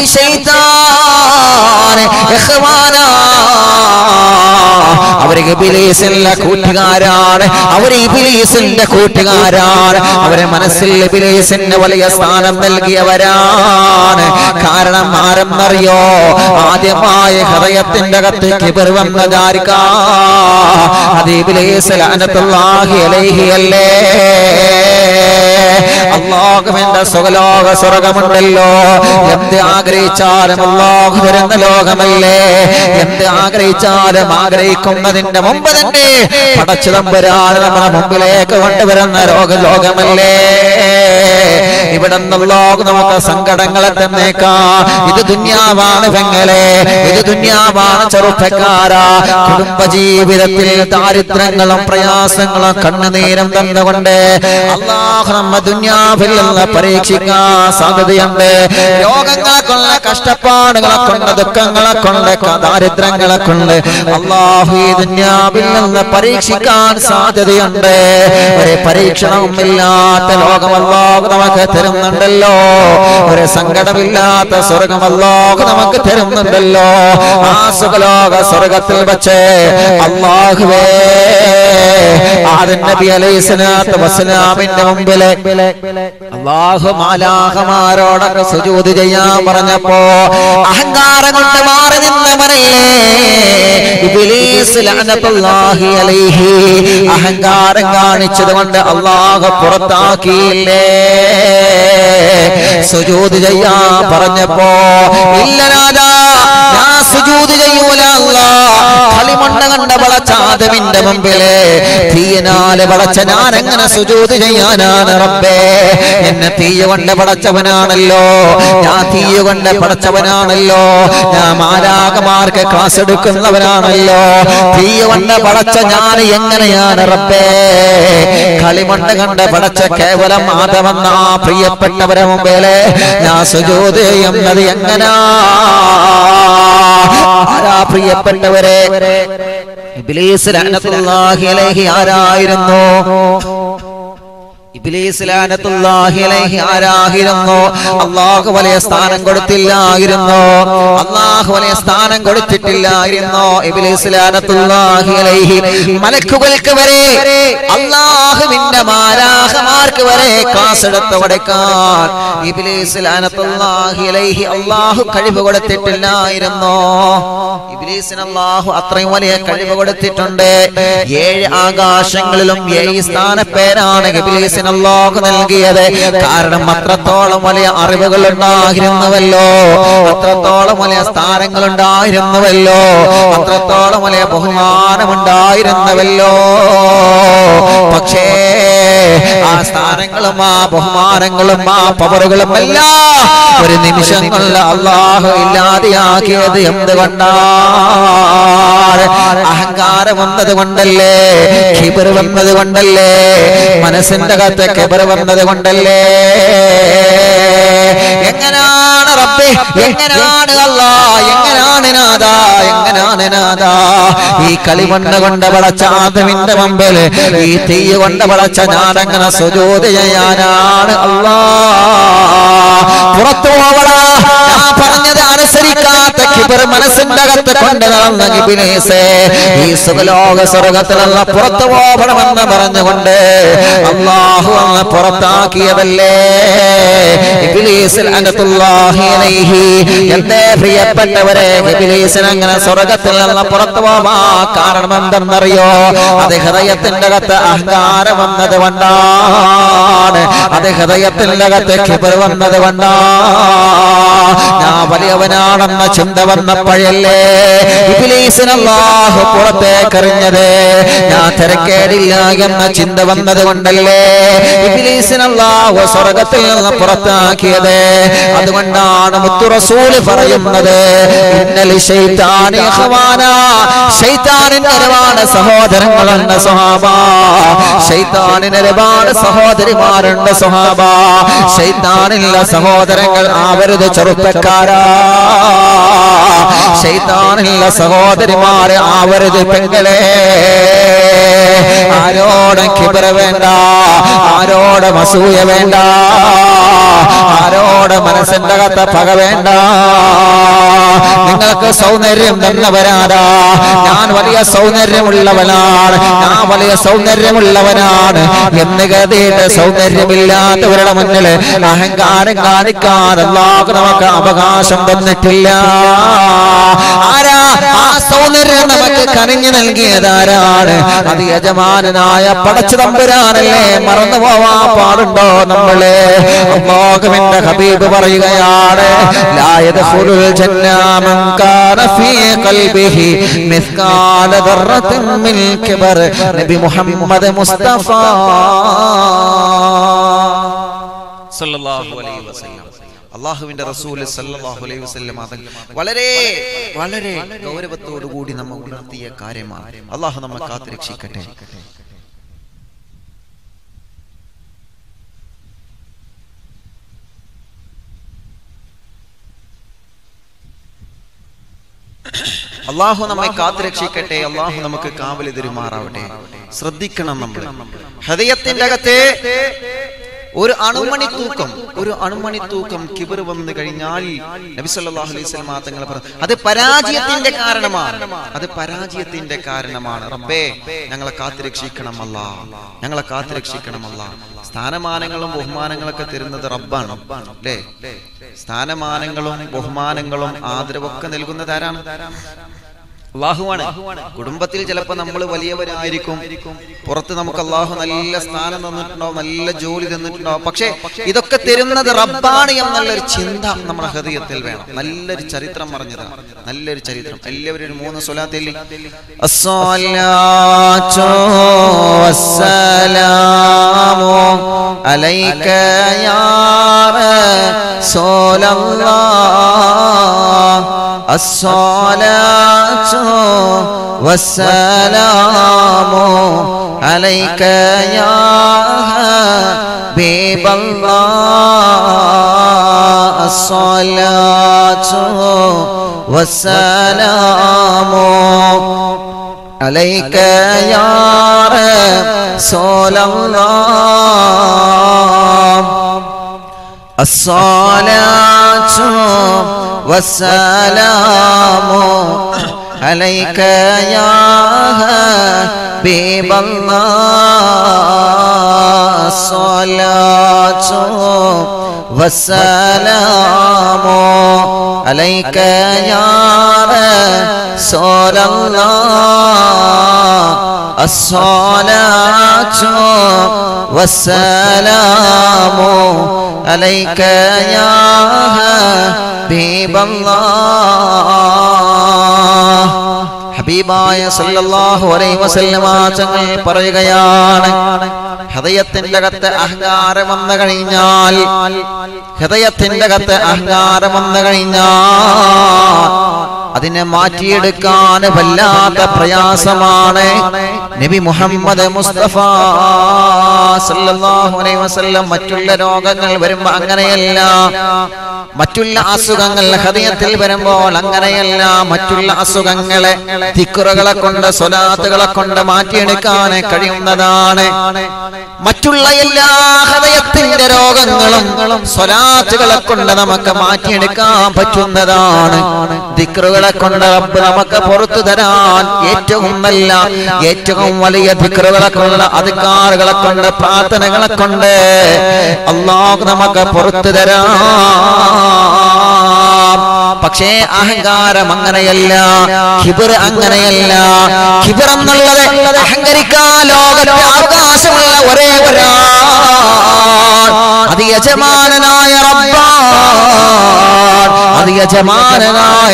അവര് ഇബിലീസിന്റെ കൂട്ടുകാരാണ് അവര് ഇബിലീസിന്റെ കൂട്ടുകാരാണ് അവരെ മനസ്സിൽ ഇബിലീസിന് വലിയ സ്ഥാനം നൽകിയവരാണ് കാരണം ആരെന്നറിയോ ആദ്യമായ ഹൃദയത്തിന്റെ അകത്ത് കിബർ വന്നതാരിക്ക അത് ഇബിലീസ് ലഅനത്തുല്ലാഹി അലൈഹി അല്ലേ അള്ളാഹുവിന്റെ സുഖലോക സ്വർഗമുണ്ടല്ലോ എന്ത് ആഗ്രഹിച്ചാലും അള്ളാഹു തരുന്ന ലോകമല്ലേ എന്ത് ആഗ്രഹിച്ചാലും ആഗ്രഹിക്കുന്നതിന്റെ മുമ്പ് തന്നെ പടച്ചു തമ്പുരാൻ നമ്മുടെ മുമ്പിലേക്ക് കൊണ്ടുവരുന്ന ലോക ലോകമല്ലേ ഇവിടെ നിന്നുള്ളോക നമുക്ക് സങ്കടങ്ങളെ തന്നേക്കാ ഇത് ദുന്യാവാണ് പെങ്ങളെ ഇത് ദുന്യാവാണ് ചെറുപ്പക്കാരാ കുടുംബ ജീവിതത്തിൽ ദാരിദ്ര്യങ്ങളും പ്രയാസങ്ങളും കണ്ണുനീരും തന്നുകൊണ്ട് അള്ളാഹു നമ്മ ദുന്യാവിൽ നിന്ന് പരീക്ഷിക്കാൻ സാധ്യതയുണ്ട് രോഗങ്ങളെ കൊണ്ട് കഷ്ടപ്പാടുകളെ കൊണ്ട് ദുഃഖങ്ങളെ കൊണ്ട് ദാരിദ്ര്യങ്ങളെ കൊണ്ട് അള്ളാഹു ഈ ദുന്യാവിൽ നിന്ന് പരീക്ഷിക്കാൻ സാധ്യതയുണ്ട് ഒരു പരീക്ഷണവും ഇല്ലാത്ത ലോകം അള്ളാഹു നമുക്ക് തരുന്നുണ്ടല്ലോ ഒരു സങ്കടമില്ലാത്ത സ്വർഗം അള്ളാഹു നമുക്ക് തരുന്നുണ്ടല്ലോ ആ സുഖലോക സ്വർഗത്തിൽ വെച്ച് അള്ളാഹുവേ ആദൻ നബി അലൈഹി സ്വലാത്തു വസ്സലാമിന്റെ മുമ്പില് അള്ളാഹു മാലാഹമാരോടൊക്കെ സുജൂത് ചെയ്യാൻ പറഞ്ഞപ്പോ അഹങ്കാരം കൊണ്ട് മാറി നിന്നവനല്ലേ ഇബ്ലീസ് ലഅനത്തുല്ലാഹി അലൈഹി അഹങ്കാരം കാണിച്ചത് കൊണ്ട് അള്ളാഹു പുറത്താക്കിയില്ലേ സുജൂത് ചെയ്യാൻ പറഞ്ഞപ്പോ ഇല്ല രാജാ ഞാൻ സുജൂത് ചെയ്യൂല അല്ലാ കളിമണ്ണ കണ്ട വളച്ചാദവിന്റെ മുമ്പില് തീയനാല് വളച്ച ഞാൻ എങ്ങനെ സുജൂത് ചെയ്യാനാണ് റബ്ബേ എന്നെ തീയ കൊണ്ട് പടച്ചവനാണല്ലോ ഞാൻ തീയ കൊണ്ട് പടച്ചവനാണല്ലോ ഞാൻ മാലാകമാർക്ക് ക്ലാസ് എടുക്കുന്നവനാണല്ലോ തീയ കൊണ്ട് പടച്ച ഞാൻ എങ്ങനെയാണ് റബ്ബേ കളിമണ്ണ് കണ്ട് പടച്ച കേവലം മാധവന്ന ആ പ്രിയപ്പെട്ടവരെ മുമ്പില് ഞാൻ സുജൂത് ചെയ്യുന്നത് എങ്ങനാ ആരാ പ്രിയപ്പെട്ടവരെ ഇബ്ലീസ് ലഅനത്തുല്ലാഹി അലൈഹി ആരായിരുന്നു ഇബ്ലീസ് ലഅനത്തുല്ലാഹി അലൈഹി ആരായിരുന്നു അല്ലാഹു വലിയ സ്ഥാനം കൊടുത്തില്ലായിരുന്നു അല്ലാഹു വലിയ സ്ഥാനം കൊടുത്തിട്ടില്ലായിരുന്നു ഇബ്ലീസ് ലഅനത്തുല്ലാഹി അലൈഹി മലക്കുകൾക്ക് വരെ അല്ലാഹുവിന്റെ മാലാഹമാർക്ക് വരെ ക്ലാസ് എടുത്ത് കൊടുക്കാൻ ഇബ്ലീസ് ലഅനത്തുല്ലാഹി അലൈഹി അല്ലാഹു കഴിവ് കൊടുത്തിട്ടില്ലായിരുന്നു ഇബ്ലീസിന് അല്ലാഹു അത്രയും വലിയ കഴിവ് കൊടുത്തിട്ടുണ്ട് ഏഴ് ആകാശങ്ങളിലും ഏഴ് സ്ഥാനപ്പേരാണ് ഇബ്ലീസിന് ഖുർആൻ അല്ലാഹു നൽകിയത് കാരണം അത്രത്തോളം വലിയ അറിവുകൾ ഉണ്ടായിരുന്നുവല്ലോ അത്രത്തോളം വലിയ സ്ഥാനങ്ങൾ ഉണ്ടായിരുന്നുവല്ലോ അത്രത്തോളം വലിയ ബഹുമാനമുണ്ടായിരുന്നുവല്ലോ പക്ഷേ ആ സ്ഥാനങ്ങളും ആ ബഹുമാനങ്ങളും ആ പവറുകളും എല്ലാം ഒരു നിമിഷം കൊണ്ട് അള്ളാഹു ഇല്ലാതെയാക്കിയത് എന്തുകൊണ്ടാണ് അഹങ്കാരം വന്നത് കൊണ്ടല്ലേ ഖിബർ വന്നത് കൊണ്ടല്ലേ മനസ്സിന്റെ അകത്ത് ഖിബർ വന്നത് കൊണ്ടല്ലേ എങ്ങനാണ് റബ്ബേ എങ്ങനാണ് അല്ലാ എങ്ങനാണ് നാദാ എങ്ങനാണ് നാദാ ഈ കളിമണ്ണ് കൊണ്ട് വളച്ച ആദമിന്റെ മുമ്പിൽ ഈ തീ കൊണ്ട് വളച്ച ഞാനങ്ങനെ സുജോതി ചെയ്യാനാണ് അല്ലാ പുറത്തു പോവടാ ഞാൻ പറഞ്ഞത് അനുസരിക്കാത്ത കിബർ മനസ്സിന്റെ അകത്ത് കൊണ്ട് നടന്ന കിബിനീസേ ഈ സുഖലോക സ്വർഗത്തിലുള്ള പുറത്തു പോകണമെന്ന് പറഞ്ഞുകൊണ്ട് അള്ളാഹു അങ്ങ് പുറത്താക്കിയതല്ലേ ഇബ്ലീസിൽ അകത്തുല്ലാഹി അലൈഹി എന്റെ പ്രിയപ്പെട്ടവരെ ഇബ്ലീസിന് അങ്ങനെ സ്വർഗത്തിൽ നിന്ന് പുറത്തു പോവാ കാരണം എന്തെന്നറിയോ അത് ഹൃദയത്തിന്റെ അകത്ത് അഹങ്കാരം വന്നത് കൊണ്ടാണ് അത് ഹൃദയത്തിന്റെ അകത്ത് കിബർ വന്നത് കൊണ്ടാ ഞാൻ വലിയവനാണെന്ന ചിന്ത വന്നപ്പോഴല്ലേ ഇബ്ലീസിന് അല്ലാഹു പുറത്തേക്ക് എറിഞ്ഞത് ഞാൻ തിരക്കേടില്ല എന്ന ചിന്ത വന്നത് കൊണ്ടല്ലേ ഇബ്ലീസിന് അല്ലാഹു സ്വർഗത്തിൽ നിന്ന് പുറത്താക്കിയത് അതുകൊണ്ടാണ് മുത്തു റസൂല് പറയുന്നത് ഇന്നലി ശൈത്താനി ഇഖ്വാന ശൈത്താനിന് ഒരുപാട് സഹോദരങ്ങളുണ്ട് സ്വഹാബ ശൈത്താനിന് ഒരുപാട് സഹോദരിമാരുണ്ട് സ്വഹാബ ശൈത്താനില്ല സഹോദരങ്ങൾ ആവരുത് ചെറുപ്പക്കാരാ ശൈത്താനില്ല സഹോദരിമാരെ ആവരുത് പെങ്ങളെ ആരോടും കിബറ വേണ്ട ആരോടും അസൂയ വേണ്ട ആരോട് മനസ്സിന്റെ അകത്ത് പക വേണ്ട നിങ്ങൾക്ക് സൗന്ദര്യം തന്നവരാടാ ഞാൻ വലിയ സൗന്ദര്യമുള്ളവനാണ് ഞാൻ വലിയ സൗന്ദര്യമുള്ളവനാണ് എന്ന് കരുതിയിട്ട് സൗന്ദര്യമില്ലാത്തവരുടെ മുന്നിൽ അഹങ്കാരം കാണിക്കാൻ അല്ലാഹു നമുക്ക് അവകാശം തന്നിട്ടില്ല ആരാ ആ സൗന്ദര്യം നമുക്ക് കനിഞ്ഞു നൽകിയതാരാണ് അത് യജമാനായ പടച്ചു തമ്പുരാനല്ലേ മറന്നു പോവാൻ പാടുണ്ടോ നമ്മള് അള്ളാഹുവിന്റെ ഹബീബ് പറയുകയാണ് ലായത് ഫുലുൽ ജന്നാമൻ കാന ഫീ ഖൽബിഹി മിസ്കാല ദർറത്തിൻ മിൻ കിബർ നബി മുഹമ്മദ് മുസ്തഫ സല്ലല്ലാഹു അലൈഹി വസല്ലം അള്ളാഹുവിന്റെ റസൂൽ സല്ലല്ലാഹു അലൈഹി വസല്ലം അത് വളരെ വളരെ ഗൗരവത്തോടു കൂടി നമ്മ ഉണർത്തിയ കാര്യമാണ് അള്ളാഹു നമ്മെ കാത്തുരക്ഷിക്കട്ടെ അള്ളാഹു നമ്മെ കാത്തുരക്ഷിക്കട്ടെ അള്ളാഹു നമുക്ക് കാവൽ തെരുമാറാവട്ടെ ശ്രദ്ധിക്കണം നമ്മൾ ഹൃദയത്തിന്റെ അകത്തെ ഒരു അണുമണി തൂക്കം ഒരു അണുമണി തൂക്കം കിബർ വന്നു കഴിഞ്ഞാൽ നബി സല്ലല്ലാഹു അലൈഹി വസല്ലം തങ്ങൾ പറഞ്ഞു അത് പരാജയത്തിന്റെ കാരണമാണ് അത് പരാജയത്തിന്റെ കാരണമാണ് റബ്ബേ ഞങ്ങളെ കാത്തുരക്ഷിക്കണമല്ല ഞങ്ങളെ കാത്തുരക്ഷിക്കണമല്ല സ്ഥാനമാനങ്ങളും ബഹുമാനങ്ങളൊക്കെ തരുന്നത് റബ്ബാണ് അല്ലേ സ്ഥാനമാനങ്ങളും ബഹുമാനങ്ങളും ആദരവൊക്കെ നൽകുന്നത് ആരാണ് അള്ളാഹുവാണ് കുടുംബത്തിൽ ചിലപ്പോൾ നമ്മൾ വലിയവരായിരിക്കും പുറത്ത് നമുക്ക് അള്ളാഹു നല്ല സ്ഥാനം തന്നിട്ടുണ്ടാവും നല്ല ജോലി തന്നിട്ടുണ്ടാവും പക്ഷേ ഇതൊക്കെ തരുന്നത് റബ്ബാണ് എന്നുള്ളൊരു ചിന്ത നമ്മുടെ ഹൃദയത്തിൽ വേണം നല്ലൊരു ചരിത്രം പറഞ്ഞതാണ് നല്ലൊരു ചരിത്രം എല്ലാവരും ഒരു മൂന്ന് സ്വലാത്തിൽ അലൈക യാ റസൂലല്ലാഹ് الصلاة والسلام عليك يا حبيب الله الصلاة والسلام عليك يا رسول الله الصلاة والسلام عليك يا حبيب الله الصلاة والسلام عليك يا رسول الله الصلاة والسلام عليك يا حبيب الله ഹബീബായ സല്ലല്ലാഹു അലൈഹി വസല്ലമ തങ്ങൾ പറയുകയാണ് ഹൃദയത്തിന്റെ അകത്ത് അഹങ്കാരം വന്നു കഴിഞ്ഞാൽ ഹൃദയത്തിന്റെ അകത്ത് അഹങ്കാരം വന്നു കഴിഞ്ഞാൽ അതിനെ മാറ്റിയെടുക്കാൻ വല്ലാത്ത പ്രയാസമാണ് നബി മുഹമ്മദ് മുസ്തഫ സല്ലല്ലാഹു അലൈഹി വസല്ലം മറ്റുള്ള രോഗങ്ങൾ വരുമ്പോൾ അങ്ങനെയല്ല മറ്റുള്ള അസുഖങ്ങൾ ഹൃദയത്തിൽ വരുമ്പോൾ അങ്ങനെയല്ല മറ്റുള്ള അസുഖങ്ങളെ തിക്കുറകളെ കൊണ്ട് സ്വലാത്തുകളെ കൊണ്ട് മാറ്റിയെടുക്കാൻ കഴിയുന്നതാണ് മറ്റുള്ള എല്ലാ ഹൃദയത്തിന്റെ രോഗങ്ങളും സ്വലാത്തുകളെ കൊണ്ട് നമുക്ക് മാറ്റിയെടുക്കാൻ പറ്റുന്നതാണ് ദിക്റുകളെ കൊണ്ട് റബ്ബ് നമുക്ക് പുറത്തു തരാൻ ഏറ്റവും നല്ല ഏറ്റവും വലിയ ദിക്റുകളെ കൊണ്ട് അധികാറുകളെ കൊണ്ട് പ്രാർത്ഥനകളെ കൊണ്ട് അള്ളാഹ് നമുക്ക് പുറത്തു തരാം പക്ഷേ അഹങ്കാരം അങ്ങനെയല്ല ഖിബർ അങ്ങനെയല്ല ഖിബർ എന്നുള്ളത് അഹങ്കരിക്കാൻ ലോകത്തെ അവകാശമുള്ള ഒരേ ഒരാൾ അത് യജമാനനായ റബ്ബാൻ അത് യജമാനനായ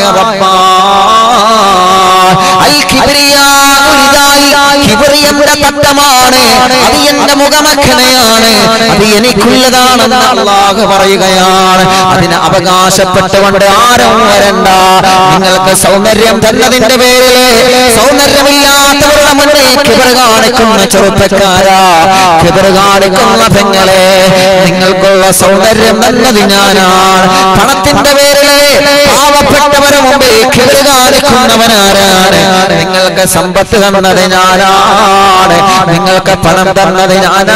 റബ്ബാൻ അൽ കിബ്രിയാഉ ലിദായി കിബ്രിയന്റെ തട്ടമാണ് അത് എന്റെ മുഖമഖനയാണ് അത് എനിക്കുള്ളതാണെന്ന് അള്ളാഹു പറയുകയാണ് അതിന് അവകാശപ്പെട്ടുകൊണ്ട് ആരും വരണ്ട നിങ്ങൾക്ക് സൗന്ദര്യം തന്നതിന്റെ പേരില് സൗന്ദര്യമില്ലാത്തവരുടെ മുന്നിൽ കിബർ കാണിക്കുന്ന ചെറുപ്പക്കാരാ കിബർ കാണിക്കുന്ന പെങ്ങളെ നിങ്ങൾക്കുള്ള സൗന്ദര്യം തന്നത് ഞാനാണ് പണത്തിന്റെ പേരില് പാവപ്പെട്ടവരെ മുമ്പിൽ കിബർ കാണിക്കുന്നവനാരാണ് നിങ്ങൾക്ക് സമ്പത്ത് തന്നത് ഞാനാണ് നിങ്ങൾക്ക് പണം തന്നത് ഞാനാണ്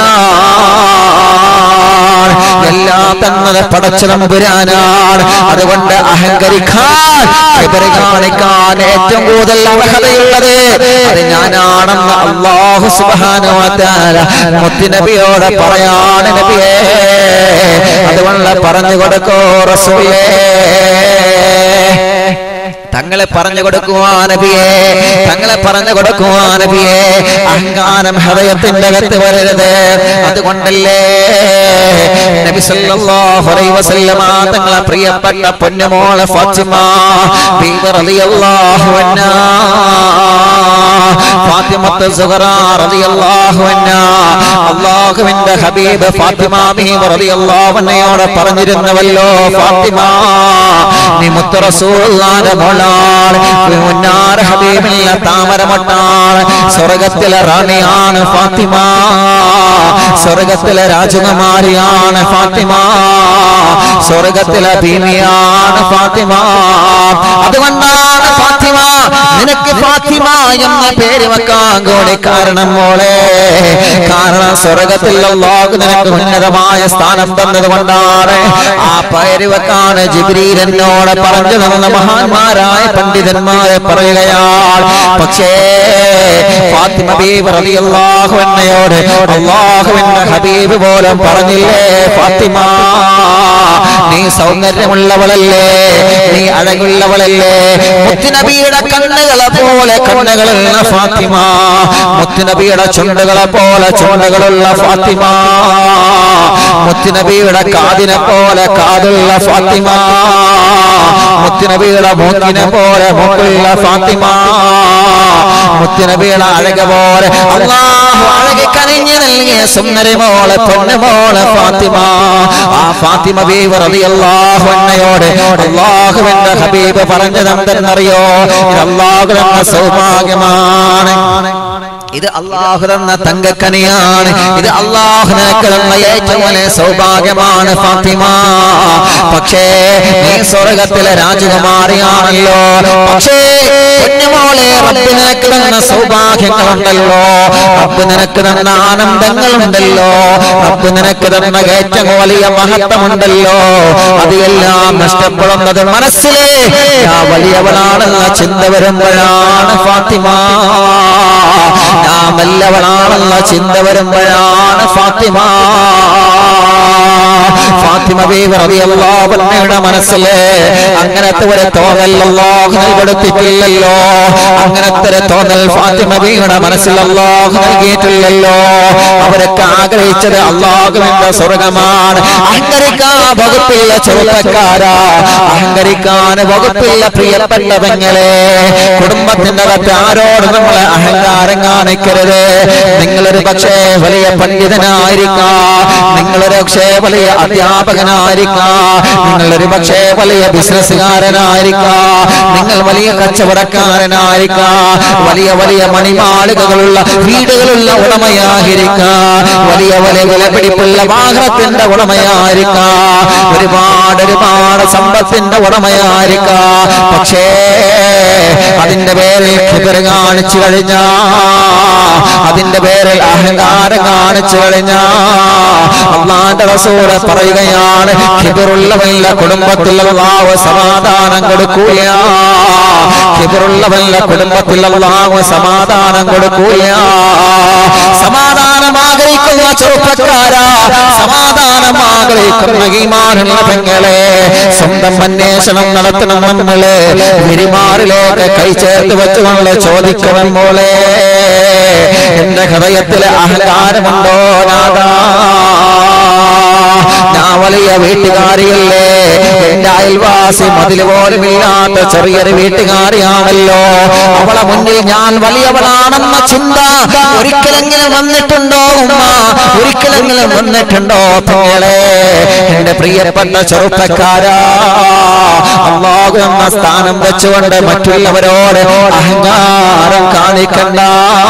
എല്ലാം തന്നത് പടച്ചു നമ്പുരാനാണ് അതുകൊണ്ട് അഹങ്കരിക്കാൻ കിബറ് കാണിക്കാൻ ഏറ്റവും കൂടുതൽ അർഹതയുള്ളത് അത് ഞാനാണെന്ന് അള്ളാഹു സുബാനുവത്താല മുത്തുനബിയോട് പറയാണ് നബിയേ അതുകൊണ്ട് പറഞ്ഞു കൊടുക്കോ റസൂലേ തങ്ങളെ പറഞ്ഞു കൊടുക്കുവാനബിയെ തങ്ങളെ പറഞ്ഞു കൊടുക്കുവാനബിയെ അഹങ്കാരം ഹൃദയത്തിന്റെ അകത്ത് വരരുത് അതുകൊണ്ടല്ലേ നബി സല്ലല്ലാഹു അലൈഹി വസല്ലമ തങ്ങളെ പ്രിയപ്പെട്ട പൊന്നുമോളെ ഫാത്തിമ ബീവി റളിയല്ലാഹു അൻഹാ ഫാത്തിമത്ത് സുഹറ റളിയല്ലാഹു അൻഹാ അല്ലാഹുവിന്റെ ഹബീബ് ഫാത്തിമ ബീവി റളിയല്ലാഹു അൻഹയോട് പറഞ്ഞിരുന്നവല്ലോ ഫാത്തിമ നീ മുത്ത് റസൂലുള്ളാഹിന്റെ മോളാണ് മുന്നാർ ഹബീബില്ല താമരമൊട്ടാണ് സ്വർഗത്തിലെ റാണിയാണ് ഫാത്തിമ സ്വർഗത്തിലെ രാജകുമാരിയാണ് ഫാത്തിമ സ്വർഗത്തിലെ ഭീമിയാണ് ഫാത്തിമ അതുകൊണ്ടാണ് ഫാത്തിമ നിനക്ക് ഫാത്തിമ എന്ന പേര് വെക്കാൻ കൂടി കാരണം മോളെ കാരണം സ്വർഗത്തിൽ അല്ലാഹു നിനക്ക് ഉന്നതമായ സ്ഥാനം തന്നത് കൊണ്ടാണ് ആ പേര് വെക്കാൻ ജിബ്രീൽ എന്നോട് പറഞ്ഞു തന്ന മഹാന്മാരായ പണ്ഡിതന്മാരെ പറയുകയാണ് പക്ഷേ ഫാത്തിമ ബീബ് റളിയല്ലാഹു അൻഹയോട് അല്ലാഹുവിന്റെ ഹബീബ് പോലും പറഞ്ഞില്ലേ ഫാത്തിമ നീ സൗന്ദര്യമുള്ളവളല്ലേ നീ അഴകുള്ളവളല്ലേ മുത്തുനബിയുടെ കണ്ണുകളെ പോലെ കണ്ണുകളുള്ള ഫാത്തിമ മുത്തുനബിയുടെ ചുണ്ടുകളെ പോലെ ചുണ്ടുകളുള്ള ഫാത്തിമ മുത്തുനബിയുടെ കാതിനെ പോലെ കാതുള്ള ഫാത്തിമ മുത്തുനബിയുടെ മൂക്കിനെ പോലെ മൂക്കുള്ള ഫാത്തിമ മുത്തുനബിയുടെ അഴക പോലെ അള്ളാഹു അഴകി കനിഞ്ഞു നൽകിയ സുന്ദരമോളെ പൊന്നുമോളെ ഫാത്തിമ ആ ഫാത്തിമ ബീവി റളിയല്ലാഹു അൻഹയോട് അള്ളാഹുവിന്റെ ഹബീബ് പറഞ്ഞതെന്തെന്നറിയോ ഇത് അള്ളാഹു തന്ന സൗഭാഗ്യമാണ് ഇത് അള്ളാഹു തന്ന തങ്കക്കനിയാണ് ഇത് അള്ളാഹു നിനക്ക് തന്ന ഏറ്റവും വലിയ സൗഭാഗ്യമാണ് ഫാത്തിമ പക്ഷേ നീ സ്വർഗത്തിലെ രാജകുമാരിയാണല്ലോ പക്ഷേ കുഞ്ഞുമോളെ റബ്ബ് നിനക്ക് തന്ന സൗഭാഗ്യങ്ങളുണ്ടല്ലോ റബ്ബ് നിനക്ക് തന്ന ആനന്ദങ്ങളുണ്ടല്ലോ റബ്ബ് നിനക്ക് തന്ന ഏറ്റവും വലിയ മഹത്വമുണ്ടല്ലോ അത് എല്ലാം നഷ്ടപ്പെടുന്നത് മനസ്സിലെ ഞാൻ വലിയവളാണെന്ന ചിന്ത വരുമ്പോഴാണ് ഫാത്തിമ ഞാൻ വല്ലവളാണെന്ന ചിന്ത വരുമ്പോഴാണ് ഫാത്തിമ ഫാത്തിമ ബീവി റളിയല്ലാഹു അൻഹയുടെ മനസ്സില് അങ്ങനത്തെ ഒരു തോന്നൽ അല്ലാഹു നൽകെടുത്തിട്ടില്ലല്ലോ അങ്ങനത്തെ ഒരു തോന്നൽ ഫാത്തിമ ബീവിയുടെ മനസ്സിൽ അല്ലാഹു നൽകിയിട്ടില്ലല്ലോ അവരൊക്കെ ആഗ്രഹിച്ചത് അള്ളാഹുവിന്റെ സ്വർഗമാണ് അഹങ്കരിക്കാൻ വകുപ്പില്ല ചെറുപ്പക്കാരാ അഹങ്കരിക്കാൻ വകുപ്പില്ല പ്രിയപ്പെട്ട പെങ്ങളെ കുടുംബത്തിന്റെ അകത്ത് ആരോട് നമ്മൾ അഹങ്കാരം കാണിക്കരുത് നിങ്ങളൊരു പക്ഷേ വലിയ പണ്ഡിതനായിരിക്കാം നിങ്ങളൊരു പക്ഷേ വലിയ അധ്യാപകനായിരിക്കാം നിങ്ങളൊരു പക്ഷേ വലിയ ബിസിനസ്സുകാരനായിരിക്കാം നിങ്ങൾ വലിയ കച്ചവടക്കാരനായിരിക്കാം വലിയ വലിയ മണിമാളികകളുള്ള വീടുകളുള്ള ഉടമയായിരിക്കാം വലിയ വലിയ വിലപിടിപ്പുള്ള വാഹനത്തിന്റെ ഉടമയായിരിക്കാം ഒരുപാട് ഒരുപാട് സമ്പത്തിന്റെ ഉടമയായിരിക്കാം പക്ഷേ അതിന്റെ പേരിൽ ഖിബർ കാണിച്ചു കഴിഞ്ഞാ അതിന്റെ പേരിൽ അഹങ്കാരം കാണിച്ചു കഴിഞ്ഞാ അള്ളാന്റെ റസൂല് പറയുകയാണ് ഖിബറുള്ളവല്ല കുടുംബത്തിൽ അള്ളാഹു സമാധാനം കൊടുക്കൂല ഖിബറുള്ളവല്ല കുടുംബത്തിൽ അള്ളാഹു സമാധാനം കൊടുക്കൂല സമാധാനം ആഗ്രഹിക്കുന്ന ചെറുപ്പക്കാരാ സമാധാനം ആഗ്രഹിക്കുന്ന ഈമാനുള്ള പെങ്ങളെ സ്വന്തം അന്വേഷണം നടത്തണം നമ്മള് പെരുമാറിലേക്ക് കൈ ചേർത്ത് വെച്ചുകൊണ്ട് ചോദിക്കണം പോലെ എന്റെ ഹൃദയത്തിൽ അഹങ്കാരമുണ്ടോ നാദാ ഞാൻ വലിയ വീട്ടുകാരിയല്ലേ എന്റെ അയൽവാസി മതിൽ പോലും ഇല്ലാത്ത ചെറിയൊരു വീട്ടുകാരിയാണല്ലോ അവളെ മുന്നിൽ ഞാൻ വലിയവളാണെന്ന ചിന്ത ഒരിക്കലെങ്കിലും വന്നിട്ടുണ്ടോ ഉമ്മ ഒരിക്കലെങ്കിലും വന്നിട്ടുണ്ടോ പെങ്ങളെ എന്റെ പ്രിയപ്പെട്ട ചെറുപ്പക്കാരാ അള്ളാഹു എന്ന സ്ഥാനം വെച്ചുകൊണ്ട് മറ്റുള്ളവരോട് അഹങ്കാരം കാണിക്കണ്ട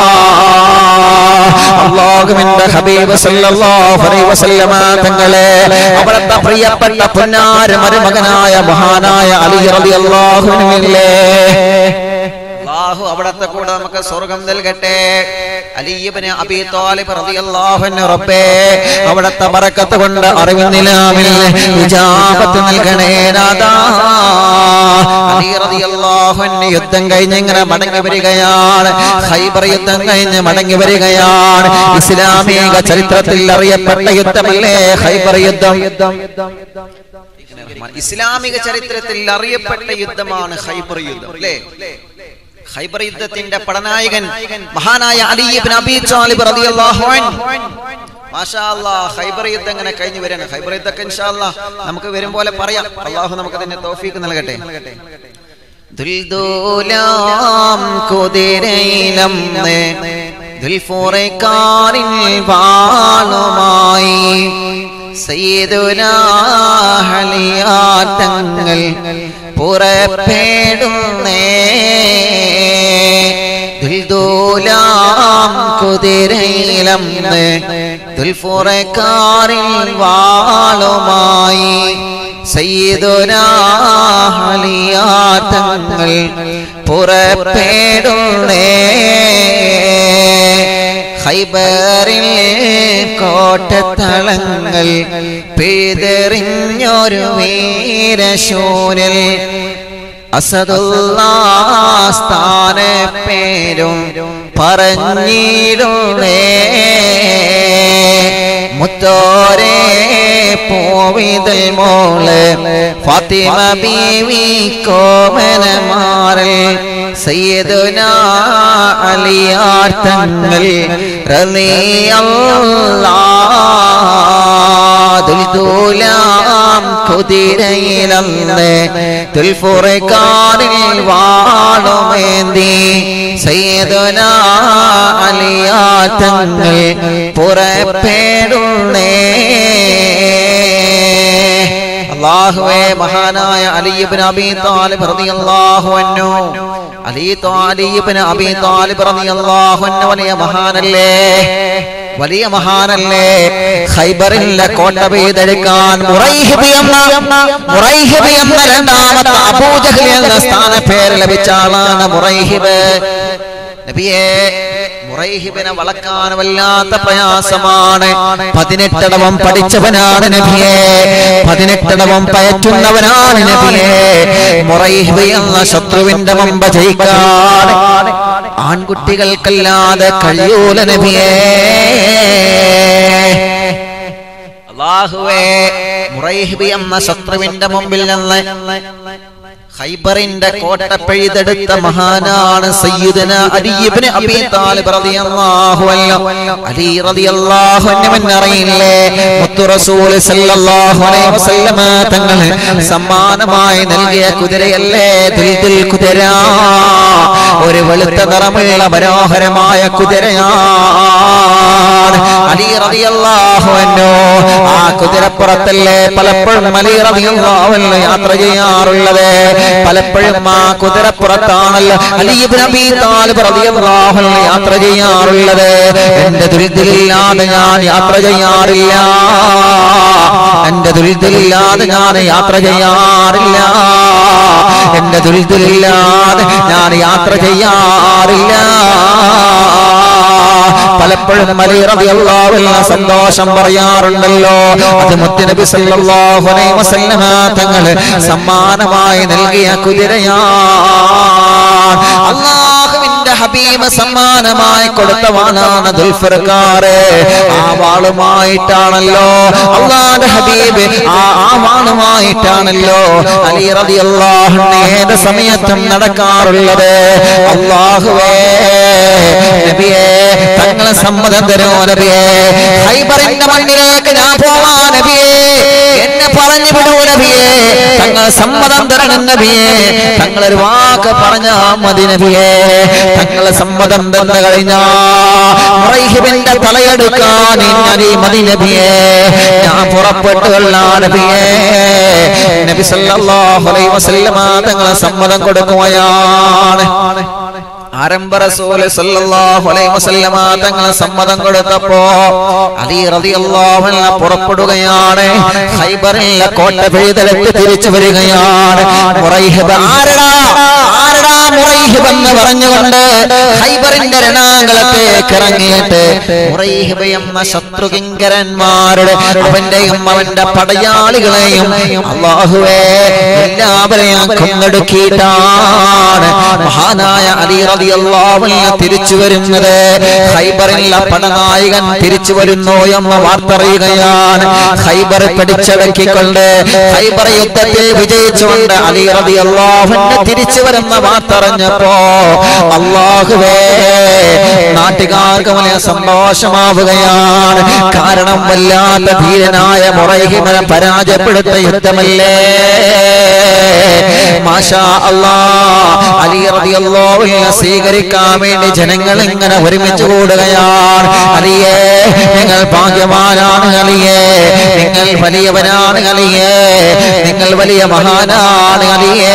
അള്ളാഹുവിന്റെ ഹബീബ് സല്ലല്ലാഹു അലൈഹി വസല്ലമ തങ്ങളെ അവിടുത്തെ പ്രിയപ്പെട്ട പൊന്നാര മരുമകനായ മഹാനായ അലി റളിയല്ലാഹു അൻഹുവില്ലേ അള്ളാഹു അവിടത്തെ കൂടെ നമുക്ക് സ്വർഗം നൽകട്ടെ അലീബിന് അബി താലിബ് റളിയല്ലാഹു അൻഹു റബ്ബേ അവിടത്തെ ബറക്കത്ത് കൊണ്ട് അറിവിന്നിലാമിൽ ഇജാബത്ത് നൽകണേ നാദാ അലി റളിയല്ലാഹു അൻഹു യുദ്ധം കഴിഞ്ഞ് ഇങ്ങനെ മടങ്ങി വരികയാണ് ഖൈബർ യുദ്ധം കഴിഞ്ഞ് മടങ്ങി വരികയാണ് ഇസ്ലാമിക ചരിത്രത്തിൽ അറിയപ്പെട്ട യുദ്ധമല്ലേ ഖൈബർ യുദ്ധം ഇസ്ലാമിക ചരിത്രത്തിൽ അറിയപ്പെട്ട യുദ്ധമാണ് ഖൈബർ യുദ്ധം അല്ലേ ഖൈബർ യുദ്ധത്തിന്റെ പടനായകൻ മഹാനായ അലിബിൻ അബി താലിബ് റളിയല്ലാഹു അൻഹു മാഷാ അല്ലാഹ് ഖൈബർ യുദ്ധം ഇങ്ങനെ കഴിഞ്ഞു വരാണ് ഖൈബർ യുദ്ധമൊക്കെ ഇൻഷാ അല്ലാഹ് നമുക്ക് വരും പോലെ പറയാം അള്ളാഹു നമുക്ക് തന്നെ തൗഫീക്ക് നൽകട്ടെ ദുൽദൂലാം കുതിരയിലം ദുൽഫുറൈക്കാരിൻ വാളുമായി സയ്യിദുനാഹലിയാട്ടങ്ങൾ പുറപ്പെടുന്നേ ദുൽദൂലാം കുതിരയിലം ദുൽഫുറക്കാരിൽ വാളുമായി സയ്യിദുനാഹലിയാട്ടങ്ങൾ പുറപ്പെടുന്നേ ഹൈബറിൽ കോട്ടത്തളങ്ങൾ പിഴുതെറിഞ്ഞൊരു വീരശൂനിൽ അസദുല്ലാസ്ഥാന പേരും പറഞ്ഞിടുന്നേ മുത്തോരെ പോവിതൽ മോള് ഫാത്തിമ ബീവി കോമനമാറൽ സയ്യിദുന അലിയാർ തങ്ങൾ ദുൽദൂലാം കുതിരയിലന്ന് ദുൽഫുറക്കാരിൽ വാളുമേന്തി സയ്യിദുന അലിയാർ തങ്ങൾ പുറപ്പെടുന്നേ അള്ളാഹുവേ മഹാനായ അലിയിബ്ൻ അബി താലിബ് റളിയല്ലാഹു അൻഹു അലി താലിബിന് അബി താലിബ് റളിയല്ലാഹു അൻഹു വലിയ മഹാനല്ലേ വലിയ മഹാനല്ലേ ഖൈബറിലെ കോട്ട പെയ്തെടുക്കാൻ മുറൈഹിബ് എന്ന മുറൈഹിബ് എന്ന രണ്ടാമത്തെ അബൂജഹൽ എന്ന സ്ഥാന പേര് ലഭിച്ച ആളാണ് മുറൈഹിബ് നബിയേ മുറൈഹിബിനെ വളക്കാൻ വല്ലാത്ത പ്രയാസമാണ് പതിനെട്ടടവം പഠിച്ചവനാണ് നബിയെ പതിനെട്ടടവം പയറ്റുന്നവനാണ് നബിയെ മുറൈഹിബ് എന്ന ശത്രുവിന്റെ മുമ്പ് ജയിക്കാൻ ആൺകുട്ടികൾക്കല്ലാതെ കഴിയൂല നബിയേ അള്ളാഹുവേ മുറൈഹിബി എന്ന ശത്രുവിന്റെ മുമ്പിൽ നിന്ന് ഖൈബറിന്റെ കോട്ട പെയ്തെടുത്ത മഹാനാണ് സയ്യിദന അലി ഇബ്നു അബീ താലിബ് റളിയല്ലാഹു അൻഹു അലി റളിയല്ലാഹു അൻഹു അറിയില്ലേ മുത്തു റസൂൽ സല്ലല്ലാഹു അലൈഹി വസല്ലമ തങ്ങൾ സമ്മാനമായി നൽകിയ കുതിരയല്ലേ ദിൽദിൽ കുതിര ഒരു വെളുത്ത നിറമുള്ള മനോഹരമായ കുതിരയാണ് അലി റളിയല്ലാഹു അൻഹു ആ കുതിരപ്പുറത്തല്ലേ പലപ്പോഴും അലി റളിയല്ലാഹു അൻഹു യാത്ര ചെയ്യാറുള്ളത് പലപ്പോഴും ആ കുതിരപ്പുറത്താണല്ലോ അലിബ് നബി താലിബ് റളിയല്ലാഹു അൻഹു യാത്ര ചെയ്യാറുള്ളത് എന്റെ ദുരിതമില്ലാതെ ഞാൻ യാത്ര ചെയ്യാറില്ല എന്റെ ദുരിതമില്ലാതെ ഞാൻ യാത്ര ചെയ്യാറില്ല എന്റെ ദുരിതമില്ലാതെ ഞാൻ യാത്ര ചെയ്യാറില്ല പലപ്പോഴും അലി റളിയല്ലാഹു അൻഹു സന്തോഷം പറയാറുണ്ടല്ലോ അത് മുത്തുനബി സല്ലല്ലാഹു അലൈഹി വസല്ലമ തങ്ങൾ സമ്മാനമായി നൽകിയ കുതിരയാണ് അള്ളാഹുവിന്റെ ഹബീബ് സമ്മാനമായി കൊടുത്തവാനാണ് ദുൽഫർക്കാറ് ആ വാളുമായിട്ടാണല്ലോ അള്ളാഹുന്റെ ഹബീബ് ആ ആ വാളുമായിട്ടാണല്ലോ അലി റളിയല്ലാഹു അൻഹു ഏത് സമയത്തും നടക്കാറുള്ളത് അള്ളാഹുവേ നബിയേ തങ്ങളെ സമ്മതം തരോ നബിയേ ഹൈബറിന്റെ മണ്ണിലേക്ക് ഞാൻ പോവാ നബിയേ എന്നെ പറഞ്ഞു വിടൂ നബിയേ തങ്ങളെ സമ്മതം തരണം നബിയേ തങ്ങളൊരു വാക്ക് പറഞ്ഞാ മതി നബിയേ തങ്ങളെ സമ്മതം തന്നു കഴിഞ്ഞാ മുറൈഹിബിന്റെ തലയെടുക്കാൻ ഇന്നലി മതി നബിയേ ഞാൻ പുറപ്പെട്ടു കൊള്ളാ നബിയേ നബി സല്ലല്ലാഹു അലൈഹി വസല്ലമ തങ്ങളെ സമ്മതം കൊടുക്കുകയാണ് ആരംഭ റസൂല് സല്ലല്ലാഹു അലൈഹി വസല്ലമ തങ്ങളെ സമ്മതം കൊടുത്തപ്പോ അലി റളിയല്ലാഹു അൻഹു പുറപ്പെടുകയാണ് ഖൈബറിലെ കോട്ട പിഴുതെടുത്ത് തിരിച്ചു വരികയാണ് മുറൈഹിബ് ആരടാ ആരടാ മുറൈഹിബ് എന്ന് പറഞ്ഞുകൊണ്ട് ഖൈബറിന്റെ രണാങ്കളത്തേക്ക് ഇറങ്ങിയിട്ട് മുറൈഹിബ് എന്ന ശത്രുകിങ്കരന്മാരുടെ അവന്റെയും അവന്റെ പടയാളികളെയും അള്ളാഹുവേ എല്ലാവരെയും കൊന്നെടുക്കിയിട്ടാണ് മഹാനായ അലി റളിയല്ലാഹു അൻഹു തിരിച്ചു വരുന്നത് ഖൈബറിലെ പടനായകൻ തിരിച്ചു വരുന്നു എന്ന വാർത്ത അറിയുകയാണ് ഖൈബർ പിടിച്ചടക്കിക്കൊണ്ട് ഖൈബർ യുദ്ധത്തിൽ വിജയിച്ചുകൊണ്ട് അലി റളിയല്ലാഹു അൻഹു തിരിച്ചു വരുന്ന വാർത്ത അറിഞ്ഞപ്പോ അള്ളാഹുവേ നാട്ടുകാർക്ക് വലിയ സന്തോഷമാവുകയാണ് കാരണം വല്ലാത്ത ധീരനായ മുറഹിമനെ പരാജയപ്പെടുത്ത യുദ്ധമല്ലേ മാഷാ അല്ലാ അലി റളിയല്ലാഹു അൻഹു സ്വീകരിക്കാൻ വേണ്ടി ജനങ്ങൾ ഇങ്ങനെ ഒരുമിച്ച് കൂടുകയാണ് അലിയേ നിങ്ങൾ ഭാഗ്യവാനാണ് അലിയേ നിങ്ങൾ വലിയവനാണ് അലിയേ നിങ്ങൾ വലിയ മഹാനാണ് അലിയേ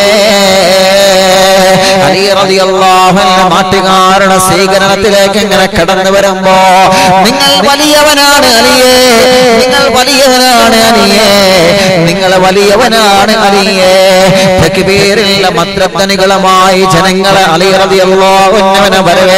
അലി റളിയല്ലാഹു അൻഹു നാട്ടുകാരുടെ സ്വീകരണത്തിലേക്ക് ഇങ്ങനെ കടന്നു വരുമ്പോ നിങ്ങൾ വലിയവനാണ് അലിയേ നിങ്ങൾ വലിയവനാണ് അലിയേ നിങ്ങൾ വലിയവനാണ് അലിയേ തക്ബീറില്ല മന്ത്രധ്വനികളുമായി ജനങ്ങളെ അലി റളിയല്ലാഹു അൻഹുവിനെ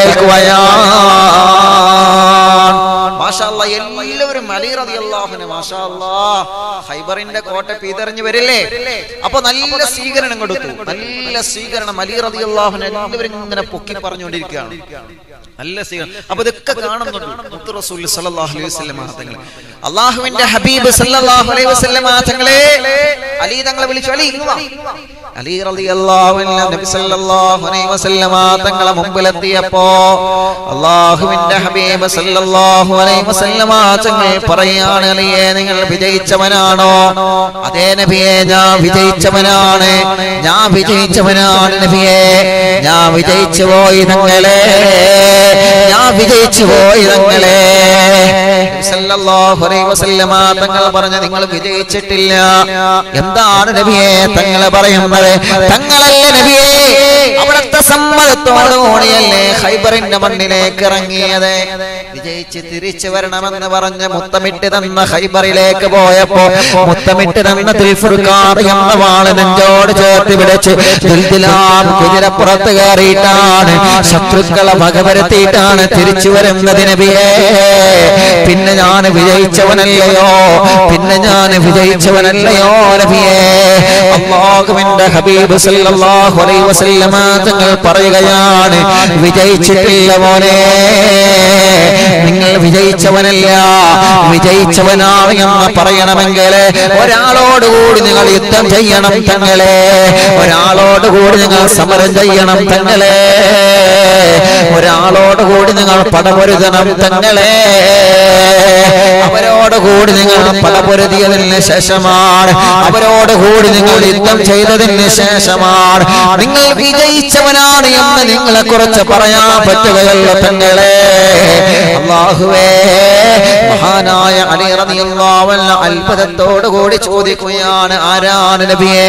വരവേൽക്കുകയാണ് മാഷാ അല്ലാ, എല്ലാവരും അലി റളിയല്ലാഹുവിനെ മാഷാ അല്ലാ, ഹൈബറിന്റെ കോട്ട പീതറിഞ്ഞു വരില്ലേ അപ്പൊ നല്ല സ്വീകരണം കൊടുത്തു നല്ല സ്വീകരണം അലി റളിയല്ലാഹുവിനെ എല്ലാവരും ഇങ്ങനെ പൊക്കി പറഞ്ഞുകൊണ്ടിരിക്കുകയാണ് നല്ല സ്വീകരണം അപ്പൊ ഇതൊക്കെ കാണുന്നുണ്ട് മുത്ത് റസൂൽ സല്ലല്ലാഹു അലൈഹി വസല്ലം തങ്ങൾ അള്ളാഹുവിന്റെ ഹബീബ് സല്ലല്ലാഹു അലൈഹി വസല്ലം തങ്ങളെ അലി തങ്ങളെ വിളിച്ചു അലി ഇങ്ങ് വാ. അലി റളിയല്ലാഹു അൻഹു നബി സല്ലല്ലാഹു അലൈഹി വസല്ലം തങ്ങളെ മുമ്പിലെത്തിയപ്പോ അള്ളാഹുവിന്റെ ഹബീബ് സല്ലല്ലാഹു അലൈഹി വസല്ലം തങ്ങൾ പറയാണ് അലിയെ നിങ്ങൾ വിജയിച്ചവനാണോ അതേ നബിയെ ഞാൻ വിജയിച്ചവനാണ് ഞാൻ വിജയിച്ചവനാണ് നബിയെ ഞാൻ വിജയിച്ചു പോയി തങ്ങളെ ഞാൻ വിജയിച്ചു പോയി തങ്ങളെ സല്ലല്ലാഹു അലൈഹി വസല്ലമ തങ്ങൾ പറഞ്ഞ നിങ്ങൾ വിജയിച്ചിട്ടില്ല എന്താണ് നബിയെ തങ്ങൾ പറയുന്നത് തങ്ങളല്ലേ നബിയെ അവിടുത്തെ സമ്മതത്തോടുകൂടിയല്ലേ ഹൈബറിന്റെ മണ്ണിലേക്ക് ഇറങ്ങിയത് വിജയിച്ച് തിരിച്ചു വരണമെന്ന് പറഞ്ഞ് മുത്തമിട്ട് തന്ന ഹൈബറിലേക്ക് പോയപ്പോ മുത്തമിട്ട് തന്ന തിൽഫുർക്കാർ എന്ന വാള് നെഞ്ചോട് ചേർത്ത് പിടിച്ച് ദുൽദിലാം കുതിരപ്പുറത്ത് കയറിയിട്ടാണ് ശത്രുക്കളെ വകവരുത്തിയിട്ടാണ് തിരിച്ചു വരുന്നത് നബിയേ പിന്നെ ഞാൻ വിജയിച്ചവനല്ലയോ പിന്നെ ഞാൻ വിജയിച്ചവനല്ലയോ നബിയേ അള്ളാഹുവിന്റെ ഹബീബ് സല്ലല്ലാഹു അലൈഹി വസല്ലമ തങ്ങൾ പറയുന്നു പറയുകയാണ് വിജയിച്ചിട്ടില്ല മോനെ നിങ്ങൾ വിജയിച്ചവനല്ല വിജയിച്ചവനാണ് എന്ന് പറയണമെങ്കിൽ ഒരാളോടുകൂടി നിങ്ങൾ യുദ്ധം ചെയ്യണം തങ്ങളെ ഒരാളോടുകൂടി നിങ്ങൾ സമരം ചെയ്യണം തങ്ങളെ ഒരാളോടുകൂടി നിങ്ങൾ പടപൊരുതണം തങ്ങളെ അവരോടുകൂടി നിങ്ങൾ പടപൊരുതിയതിന് ശേഷമാണ് അവരോടുകൂടി നിങ്ങൾ യുദ്ധം ചെയ്തതിന് ശേഷമാണ് നിങ്ങൾ വിജയിച്ചവനാണ് എന്ന് നിങ്ങളെ കുറിച്ച് പറയാൻ പറ്റുകയല്ല തങ്ങളെ അള്ളാഹുവേ മഹാനായ അലി റളിയല്ലാഹു അൻഹു അത്ഭുതത്തോടു കൂടി ചോദിക്കുകയാണ് ആരാണ് നബിയേ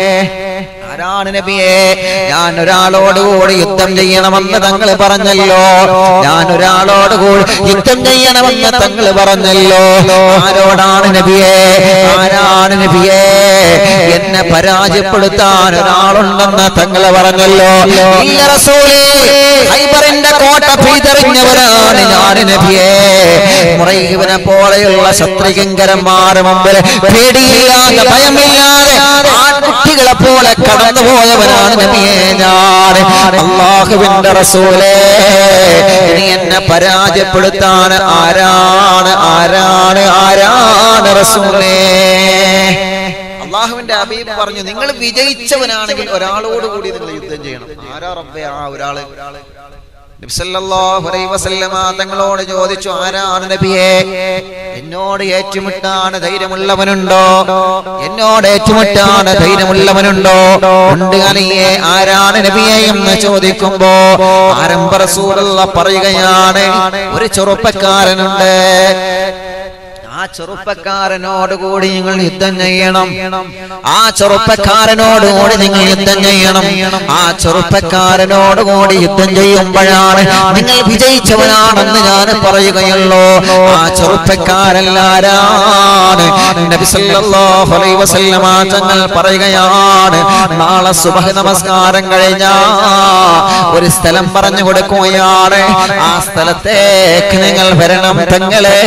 ആരാണ് നബിയെ ഞാൻ ഒരാളോട് കൂടി യുദ്ധം ചെയ്യണമെന്ന് തങ്ങൾ പറഞ്ഞല്ലോ ഞാൻ ഒരാളോട് കൂടി യുദ്ധം ചെയ്യണമെന്ന് തങ്ങൾ പറഞ്ഞല്ലോ ആരോടാണ് നബിയെ ആരാണ് നബിയെ എന്നെ പരാജയപ്പെടുത്താൻ ഒരാളുണ്ടെന്ന് തങ്ങൾ പറഞ്ഞല്ലോ ഇല്ല റസൂലേ ഖൈബറിന്റെ കോട്ട ഭീതറിഞ്ഞവരാണ് ഞാൻ നബിയെ മുറൈഹിബിനെ പോലെയുള്ള ശത്രുകിങ്കരന്മാരുടെ മുമ്പിൽ പേടിയില്ലാതെ ഭയമില്ലാതെ ആൺകുട്ടികളെ പോലെ കടന്നുപോയവനാണ് നബിയെ ഞാൻ അള്ളാഹുവിന്റെ റസൂലേ ഇനി എന്നെ പരാജയപ്പെടുത്താൻ ആരാണ് ആരാണ് ആരാണ് റസൂലേ അള്ളാഹുവിന്റെ അബീബ് പറഞ്ഞു നിങ്ങൾ വിജയിച്ചവനാണെങ്കിൽ ഒരാളോട് കൂടി നിങ്ങൾ യുദ്ധം ചെയ്യണം ആരാ റബ്ബേ ആ ഒരാള് നബിസല്ലല്ലാഹു അലൈഹി വസല്ലമ തങ്ങളോട് ചോദിച്ചു ആരാണ് നബിയെ എന്നോട് ഏറ്റുമുട്ടാണ് ധൈര്യമുള്ളവനുണ്ടോ എന്നോട് ഏറ്റുമുട്ടാണ് ധൈര്യമുള്ളവനുണ്ടോ ഉണ്ട് അലിയെ ആരാണ് നബിയെ എന്ന് ചോദിക്കുമ്പോ ആരംഭ റസൂലുള്ള പറയുകയാണ് ഒരു ചെറുപ്പക്കാരനുണ്ട് ആ ചെറുപ്പക്കാരനോട് കൂടി നിങ്ങൾ യുദ്ധം ചെയ്യണം ആ ചെറുപ്പക്കാരനോട് കൂടി നിങ്ങൾ യുദ്ധം ചെയ്യണം ആ ചെറുപ്പക്കാരനോട് കൂടി യുദ്ധം ചെയ്യുമ്പോഴാണ് നിങ്ങൾ വിജയിച്ചവനാണെന്ന് ഞാൻ പറയുകയുള്ളൂ ആ ചെറുപ്പക്കാരെല്ലാരാണ് നബി സല്ലല്ലാഹു അലൈഹി വസല്ലമ തങ്ങൾ പറയുകയാണ് നാളെ സുബഹ് നമസ്കാരം കഴിഞ്ഞാ ഒരു സ്ഥലം പറഞ്ഞു കൊടുക്കുകയാണ് ആ സ്ഥലത്തേക്ക് നിങ്ങൾ വരണം തങ്ങളെ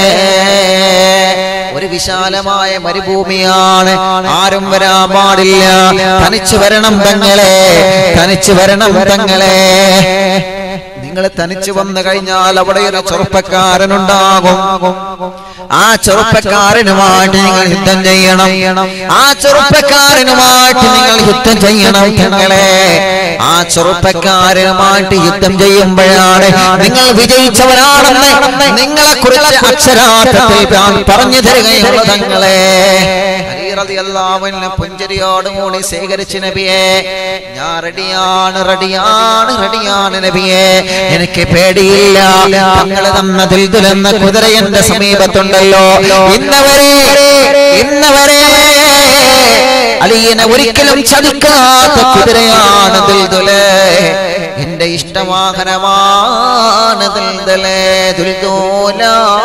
ഒരു വിശാലമായ മരുഭൂമിയാണ് ആരും വരാൻ പാടില്ല തനിച്ചു വരണം തങ്ങളെ തനിച്ചു വരണം തങ്ങളെ നിങ്ങൾ തനിച്ചു വന്നു കഴിഞ്ഞാൽ അവിടെ ഒരു ചെറുപ്പക്കാരനുണ്ടാകും ആ ചെറുപ്പക്കാരനുമായിട്ട് നിങ്ങൾ യുദ്ധം ചെയ്യണം ആ ചെറുപ്പക്കാരനുമായിട്ട് നിങ്ങൾ യുദ്ധം ചെയ്യണം തങ്ങളെ ആ ചെറുപ്പക്കാരനുമായിട്ട് യുദ്ധം ചെയ്യുമ്പോഴാണ് നിങ്ങൾ വിജയിച്ചവരാണെന്ന് നിങ്ങളെ കുറിച്ച് അക്ഷരാർത്ഥത്തിൽ ഞാൻ പറഞ്ഞു തരികയുള്ള തങ്ങളെ റളിയല്ലാഹുവിനെ പുഞ്ചരിയോടുകൂടി സ്വീകരിച്ച് നബിയെ ഞാൻ റെഡിയാണ് റെഡിയാണ് റെഡിയാണ് നബിയെ എനിക്ക് പേടിയില്ല തങ്ങള് തന്ന ദിൽദുലെന്ന കുതിര എന്റെ സമീപത്തുണ്ടല്ലോ ഇന്നവരെ ഇന്നവരെ അലിയനെ ഒരിക്കലും ചതിക്കാത്ത കുതിരയാണ് ദിൽദുലെ എന്റെ ഇഷ്ടവാഹനമാണ് ദിൽദുലെ ദുൽദൂല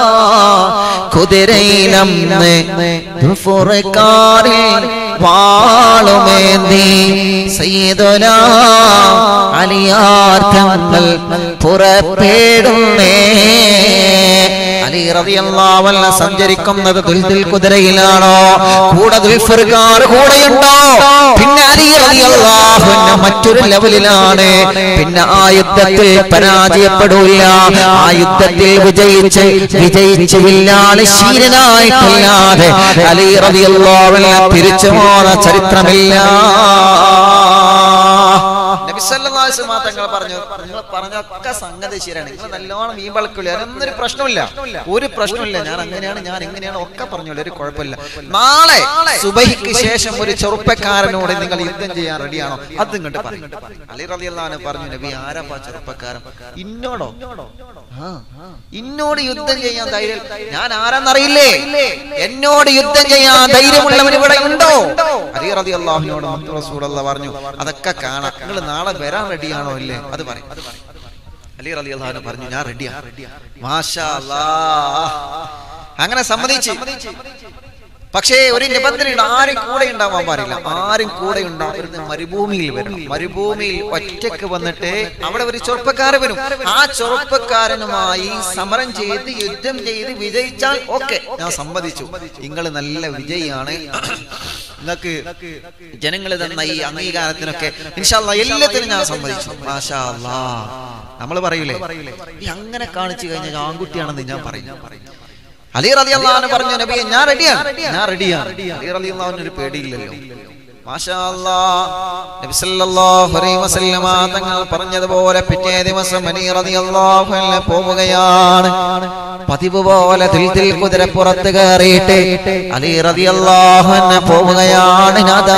കുതിരയിലന്ന് ദുൽഫുറക്കാരിൽ വാളുമേന്തി സയ്യിദുന അലിയാർത്ഥങ്ങൾ പുറപ്പെടുന്നേ അലി റളിയല്ലാഹു അൻഹു സഞ്ചരിക്കുന്നത് ദുൽദുൽ കുതിരയിലാണോ കൂടെ ദുൽഫുർഖാർ കൂടെയുണ്ടോ പിന്നെ അലി റളിയല്ലാഹു അൻഹു മറ്റൊരു ലെവലിലാണ് പിന്നെ ആ യുദ്ധത്തിൽ പരാജയപ്പെടൂല ആ യുദ്ധത്തിൽ വിജയിച്ച് വിജയിച്ച് വില്ലാളി ശീലനായിട്ടല്ലാതെ അലി റളിയല്ലാഹു അൻഹു തിരിച്ചു പോന്ന ചരിത്രമില്ല നബി സല്ലല്ലാഹു അലൈഹി വസല്ലം തങ്ങൾ പറഞ്ഞു നിങ്ങൾ പറഞ്ഞൊക്കെ സംഗതി ശരിയാണ് നിങ്ങൾ നല്ലോണം ഈ വളക്കില്ല അതൊന്നൊരു പ്രശ്നമില്ല ഒരു പ്രശ്നമില്ല ഞാൻ അങ്ങനെയാണ് ഞാൻ എങ്ങനെയാണ് ഒക്കെ പറഞ്ഞോളൂ ഒരു കുഴപ്പമില്ല നാളെ സുബഹിക്ക് ശേഷം ഒരു ചെറുപ്പക്കാരനോട് നിങ്ങൾ യുദ്ധം ചെയ്യാൻ റെഡിയാണോ അത് ഇങ്ങോട്ട് പറയും അലി റളിയല്ലാഹു പറഞ്ഞു നബി ആരാപ്പാ ചെറുപ്പക്കാരൻ ഇന്നോടോ ആ, ഇന്നോട് യുദ്ധം ചെയ്യാൻ ധൈര്യം ഞാൻ ആരാന്നറിയില്ലേ എന്നോട് യുദ്ധം ചെയ്യാൻ ധൈര്യമുള്ളവൻ ഇവിടെ ഉണ്ടോ അലി റതി അള്ളാഹുവിനോട് മുത്തു റസൂലുള്ള പറഞ്ഞു അതൊക്കെ കാണാം നിങ്ങൾ നാളെ വരാൻ റെഡിയാണോ ഇല്ലേ അത് പറയും അലി റതി അള്ളാഹുവിന് പറഞ്ഞു ഞാൻ റെഡിയാ മാഷാ അല്ലാ. അങ്ങനെ സമ്മതിച്ച് പക്ഷേ ഒരു നിബന്ധനയുണ്ട് ആരും കൂടെ ഉണ്ടാവാൻ പാടില്ല ആരും കൂടെ ഉണ്ടാവരുത് മരുഭൂമിയിൽ വരണം മരുഭൂമിയിൽ ഒറ്റക്ക് വന്നിട്ട് അവിടെ ഒരു ചെറുപ്പക്കാരൻ വരും ആ ചെറുപ്പക്കാരനുമായി സമരം ചെയ്ത് യുദ്ധം ചെയ്ത് വിജയിച്ചാൽ ഓക്കെ ഞാൻ സമ്മതിച്ചു നിങ്ങൾ നല്ല വിജയിയാണ് നിങ്ങൾക്ക് ജനങ്ങൾ തന്ന ഈ അംഗീകാരത്തിനൊക്കെ ഇൻഷാല്ല എല്ലാത്തിനും ഞാൻ സമ്മതിച്ചു മാഷാ നമ്മൾ പറയൂലേ ഈ അങ്ങനെ കാണിച്ചു കഴിഞ്ഞാൽ ഞാൻ ആൺകുട്ടിയാണെന്ന് ഞാൻ പറയും അലി റലി അള്ളഹാന് പറഞ്ഞു നബിയെ ഞാൻ റെഡിയാണ് ഞാൻ റെഡിയാണ് അലി റലി അള്ളാഹുവിന് ഒരു പേടിയില്ലല്ലോ മാഷാ അല്ലാ. നബി സല്ലല്ലാഹു അലൈഹി വസല്ലമ തങ്ങൾ പറഞ്ഞതുപോലെ പിറ്റേ ദിവസം അലി റളിയല്ലാഹു അൻഹു പോവുകയാണ് പതിവ് പോലെ ദിൽ ദിൽ കുതിരപ്പുറത്ത് കയറിയിട്ട് അലി റളിയല്ലാഹു അൻഹു പോവുകയാണ് നാദാ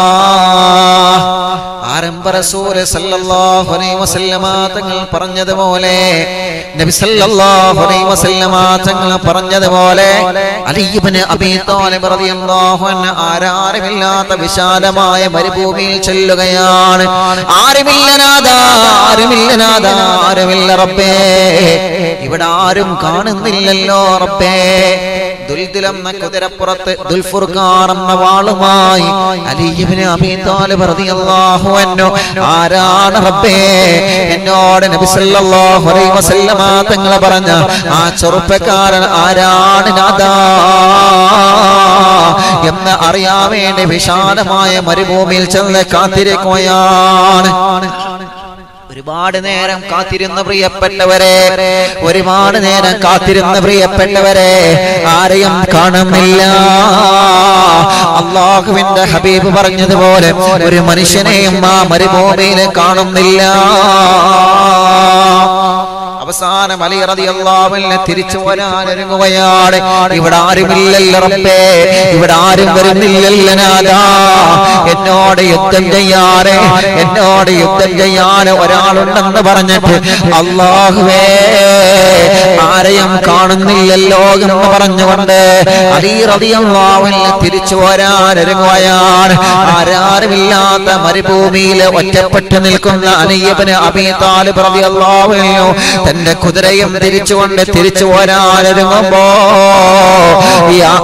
ആരംഭ റസൂല് സല്ലല്ലാഹു അലൈഹി വസല്ലമ തങ്ങൾ പറഞ്ഞതുപോലെ നബി സല്ലല്ലാഹു അലൈഹി വസല്ലമ തങ്ങൾ പറഞ്ഞതുപോലെ അലി ഇബ്നു അബീ ത്വാലിബ് റളിയല്ലാഹു അൻഹു ആരാരുമില്ലാത്ത വിശാലമായ മരുഭൂമിയിൽ ചെല്ലുകയാണ് ആരുമില്ല നാദാ ആരുമില്ല നാദാ ആരുമില്ല റബ്ബേ ഇവിടെ ആരും കാണുന്നില്ലല്ലോ റബ്ബേ ദുൽദുലെന്ന കുതിരപ്പുറത്ത് ദുൽഫുർഖാൻ എന്ന വാളുമായി അലിയിബ്നു അബീ താലിബ് റളിയല്ലാഹു അൻഹു ആരാണ് റബ്ബേ എന്നോട് നബി സല്ലല്ലാഹു അലൈഹി വസല്ലമ തങ്ങൾ പറഞ്ഞ ആ ചെറുപ്പക്കാരൻ ആരാണ് നാദാ എന്ന് അറിയാൻ വേണ്ടി വിശാലമായ മരുഭൂമിയിൽ ചെന്ന് കാത്തിരിക്കുകയാണ് ഒരുപാട് നേരം കാത്തിരുന്ന പ്രിയപ്പെട്ടവരെ ഒരുപാട് നേരം കാത്തിരുന്ന പ്രിയപ്പെട്ടവരെ ആരെയും കാണുന്നില്ല അള്ളാഹുവിന്റെ ഹബീബ് പറഞ്ഞതുപോലെ ഒരു മനുഷ്യനെയും ആ മരുഭൂമിയിൽ കാണുന്നില്ല അവസാനം അലി റളിയല്ലാഹുവിനെ തിരിച്ചു വരാൻ ഒരുങ്ങുകയാണ് ഇവിടെ ആരുമില്ലല്ലോ റബ്ബേ ഇവിടെ ആരും വരുന്നില്ലല്ലോ നാഥാ എന്നോട് യുദ്ധം ചെയ്യാറ് എന്നോട് യുദ്ധം ചെയ്യാൻ ഒരാളുണ്ടെന്ന് പറഞ്ഞിട്ട് അള്ളാഹുവേ ആരെയും കാണുന്നില്ലല്ലോ എന്ന് പറഞ്ഞുകൊണ്ട് അലി റളിയല്ലാഹുവിനെ തിരിച്ചു വരാൻ ഒരുങ്ങുകയാണ് ആരാരുമില്ലാത്ത മരുഭൂമിയിൽ ഒറ്റപ്പെട്ടു നിൽക്കുന്ന അലിയബന് അബീ താലിബ് റളിയല്ലാഹു അൻഹു തന്റെ കുതിരയും തിരിച്ചുകൊണ്ട് തിരിച്ചു വരാനൊരുങ്ങുമ്പോ യാ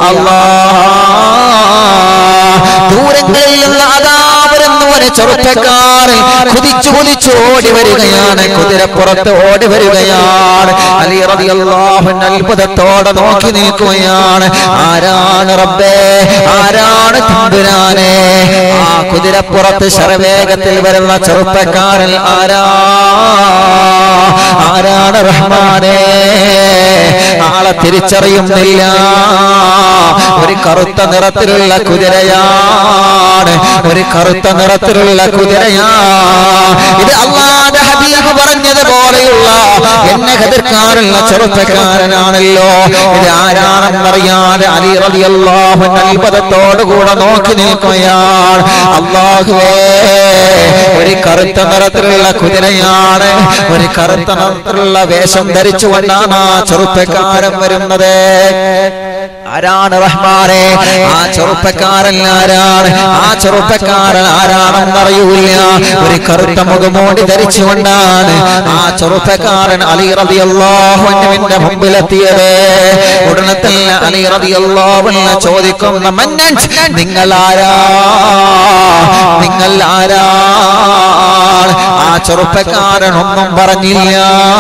അല്ലാഹ് ദൂരങ്ങളിൽ നിന്ന് അതാ വരുന്ന ഒരു ചെറുപ്പക്കാരൻ കുതിച്ചു കുതിച്ചു ഓടി വരികയാണ് കുതിരപ്പുറത്ത് ഓടി വരികയാണ് അലി റളിയല്ലാഹു അൻഹു അത്ഭുതത്തോടെ നോക്കി നിൽക്കുകയാണ് ആരാണ് റബ്ബേ ആരാണ് തമ്പുരാനെ ആ കുതിരപ്പുറത്ത് ശരവേഗത്തിൽ വരുന്ന ചെറുപ്പക്കാരൻ ആരാ ആരാണ് റഹ്മാനെ ആളെ തിരിച്ചറിയുന്നില്ല ഒരു കറുത്ത നിറത്തിലുള്ള കുതിരയാണ് ഒരു കറുത്ത നിറത്തിലുള്ള കുതിരയാ ഇത് അള്ളാന്റെ ഹബീബ് പറഞ്ഞതുപോലെയുള്ള എന്നെ എതിർക്കാറുള്ള ചെറുപ്പക്കാരനാണല്ലോ ഇത് ആരാണെന്നറിയാതെ അലി റളിയല്ലാഹു അൻഹു അത്ഭുതത്തോടുകൂടെ നോക്കി നിൽക്കുകയാണ് അള്ളാഹുവേ ഒരു കറുത്ത നിറത്തിലുള്ള കുതിരയാണ് ഒരു കറുത്ത നിറത്തിലുള്ള വേഷം ധരിച്ചുകൊണ്ടാണ് ആ ചെറുപ്പക്കാരൻ വരുന്നത് ആരാണ് റഹ്മാനെ ആ ചെറുപ്പക്കാരൻ ആരാണ് ആ ചെറുപ്പക്കാരൻ ആരാണെന്നറിയൂല ഒരു കറുത്ത മുഖമോടി ധരിച്ചുകൊണ്ടാണ് ആ ചെറുപ്പക്കാരൻ അലി റളിയല്ലാഹു അൻഹുവിന്റെ മുമ്പിലെത്തിയത് ഉടനെ തന്നെ അലി റളിയല്ലാഹു അൻഹു ചോദിക്കുന്ന മന്നൻ നിങ്ങൾ ആരാ നിങ്ങൾ ആരാണ് ആ ചെറുപ്പക്കാരൻ ഒന്നും പറഞ്ഞില്ല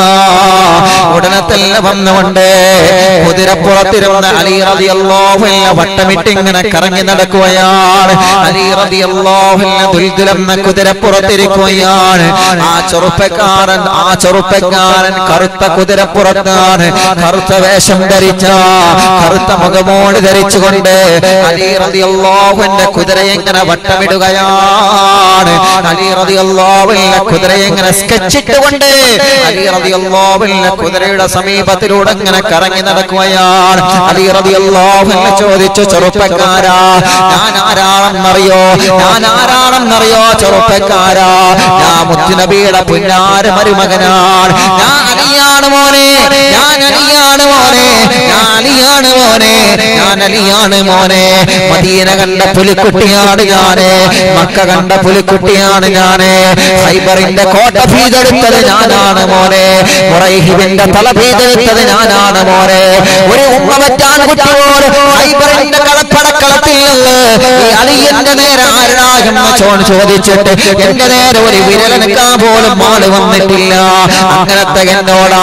ഉടനെ തന്നെ വന്നുകൊണ്ട് കുതിരപ്പുറത്തിരുന്ന അലി റളിയല്ലാഹു അൻഹു വട്ടമിട്ട് ഇങ്ങനെ കറങ്ങി നടക്കുകയാണ് അലി റളിയല്ലാഹു അൻഹു ദുൽദുലെന്ന കുതിരപ്പുറത്തിരിക്കുകയാണ് ആ ചെറുപ്പക്കാരൻ ആ ചെറുപ്പക്കാരൻ കറുത്ത കുതിരപ്പുറത്താണ് കറുത്ത വേഷം ധരിച്ച കറുത്ത മുഖമോട് ധരിച്ചുകൊണ്ട് അലി റളിയല്ലാഹു അൻഹു കുതിരയെ ഇങ്ങനെ വട്ടമിടുകയാണ് അലി റളിയല്ലാഹു അൻഹു കുതിരയെ ഇങ്ങനെ സ്കെച്ചിട്ടുകൊണ്ട് അലി റളിയല്ലാഹു അൻഹു കുതിരയുടെ സമീപത്തിലൂടെ ഇങ്ങനെ കറങ്ങി നടക്കുകയാണ് അലി റളിയല്ലാഹു അൻഹു ചോദിച്ചു ചെറുപ്പക്കാരാ ഞാൻ ആരാണെന്നറിയോ ഞാൻ ആരാണെന്നറിയോ ചെറുപ്പക്കാരാ ഞാൻ മുത്തുനബിയുടെ പുന്നാര മരുമകനാണ് ഞാൻ അലിയാണ് മോനെ ഞാൻ അലിയാണ് മോനെ ഞാൻ അലിയാണ് മോനെ ഞാൻ അലിയാണ് മോനെ മദീന കണ്ട പുലിക്കുട്ടിയാണ് ഞാന് മക്ക കണ്ട പുലിക്കുട്ടിയാണ് ഞാന് ഹൈബറിന്റെ കോട്ട ഭീതെടുത്തത് ഞാനാണ് മോനെ മുറൈഹിബിന്റെ തല ഭീതെടുത്തത് ഞാനാണ് മോനെ ഒരു ഉമ്മ പറ്റാൻ കുട്ടി പോലും ഹൈബറിന്റെ കളപ്പടക്കളത്തിൽ നിന്ന് ഈ അലിയന്റെ നേരെ ആരാകുന്ന ചോൺ ചോദിച്ചിട്ട് എന്റെ നേരെ ഒരു വിരലനക്കാൻ പോലും ആള് വന്നിട്ടില്ല അങ്ങനത്തെ എന്നോടാണോ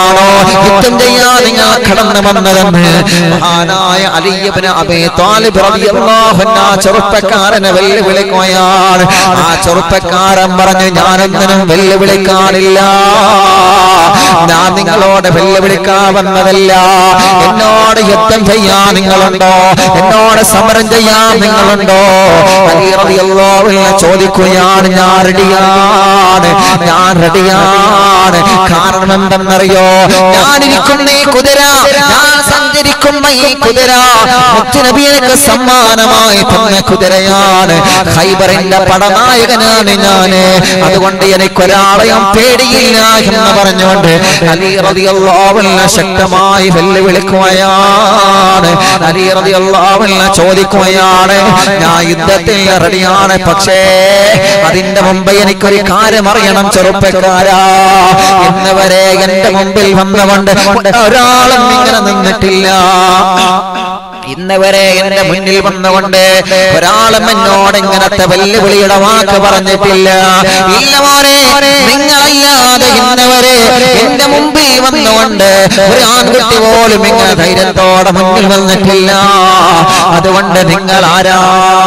യുദ്ധം ചെയ്യാൻ നിങ്ങൾ കടന്നു വന്നതെന്ന് മഹാനായ അലിയബിന് അബേ താലിബ് റളിയല്ലാഹു അൻഹു ആ ചെറുപ്പക്കാരനെ വെല്ലുവിളിക്കുകയാണ് ആ ചെറുപ്പക്കാരൻ പറഞ്ഞു ഞാനൊന്നിനും വെല്ലുവിളിക്കാനില്ല ഞാൻ നിങ്ങളോട് വെല്ലുവിളിക്കാൻ വന്നതല്ല എന്നോട് യുദ്ധം ചെയ്യാൻ നിങ്ങളുണ്ടോ എന്നോട് സമരം ചെയ്യാൻ നിങ്ങളുണ്ടോ അലി റളിയല്ലാഹു അൻഹു ചോദിക്കുകയാണ് ഞാൻ റെഡിയാണ് ഞാൻ റെഡിയാണ് കാരണം എന്തെന്നറിയോ ഞാനിരിക്കുന്ന ഈ കുതിര ഞാൻ സഞ്ചരിക്കുന്ന ഈ കുതിര മുത്തുനബിയക്ക് സമ്മാനമായി തന്ന കുതിരയാണ് ഖൈബറിന്റെ പടനായകനാണ് ഞാന് അതുകൊണ്ട് എനിക്കൊരാളെയും പേടിയില്ല എന്ന് പറഞ്ഞുകൊണ്ട് അലി റളിയല്ലാഹു അൻഹു ശക്തമായി വെല്ലുവിളിക്കുകയാണ് അലി റളിയല്ലാഹു അൻഹു ചോദിക്കുകയാണ് ഞാൻ യുദ്ധത്തിൽ റെഡിയാണ് പക്ഷേ അതിന്റെ മുമ്പ് എനിക്കൊരു കാര്യം അറിയണം ചെറുപ്പക്കാരാ ഇന്ന് വരെ എന്റെ മുമ്പിൽ വന്നുകൊണ്ട് ഒരാളും ഇങ്ങനെ നിന്നിട്ടില്ല ഇന്ന് വരെ എന്റെ മുന്നിൽ വന്നുകൊണ്ട് ഒരാളും എന്നോട് ഇങ്ങനത്തെ വെല്ലുവിളിയുടെ വാക്ക് പറഞ്ഞിട്ടില്ല ഇല്ല മോനെ നിങ്ങളല്ലാതെ ഇന്ന് വരെ എന്റെ മുമ്പിൽ വന്നുകൊണ്ട് ഒരു ആൺകുട്ടി പോലും ഇങ്ങനെ ധൈര്യത്തോടെ മുന്നിൽ വന്നിട്ടില്ല അതുകൊണ്ട് നിങ്ങൾ ആരാ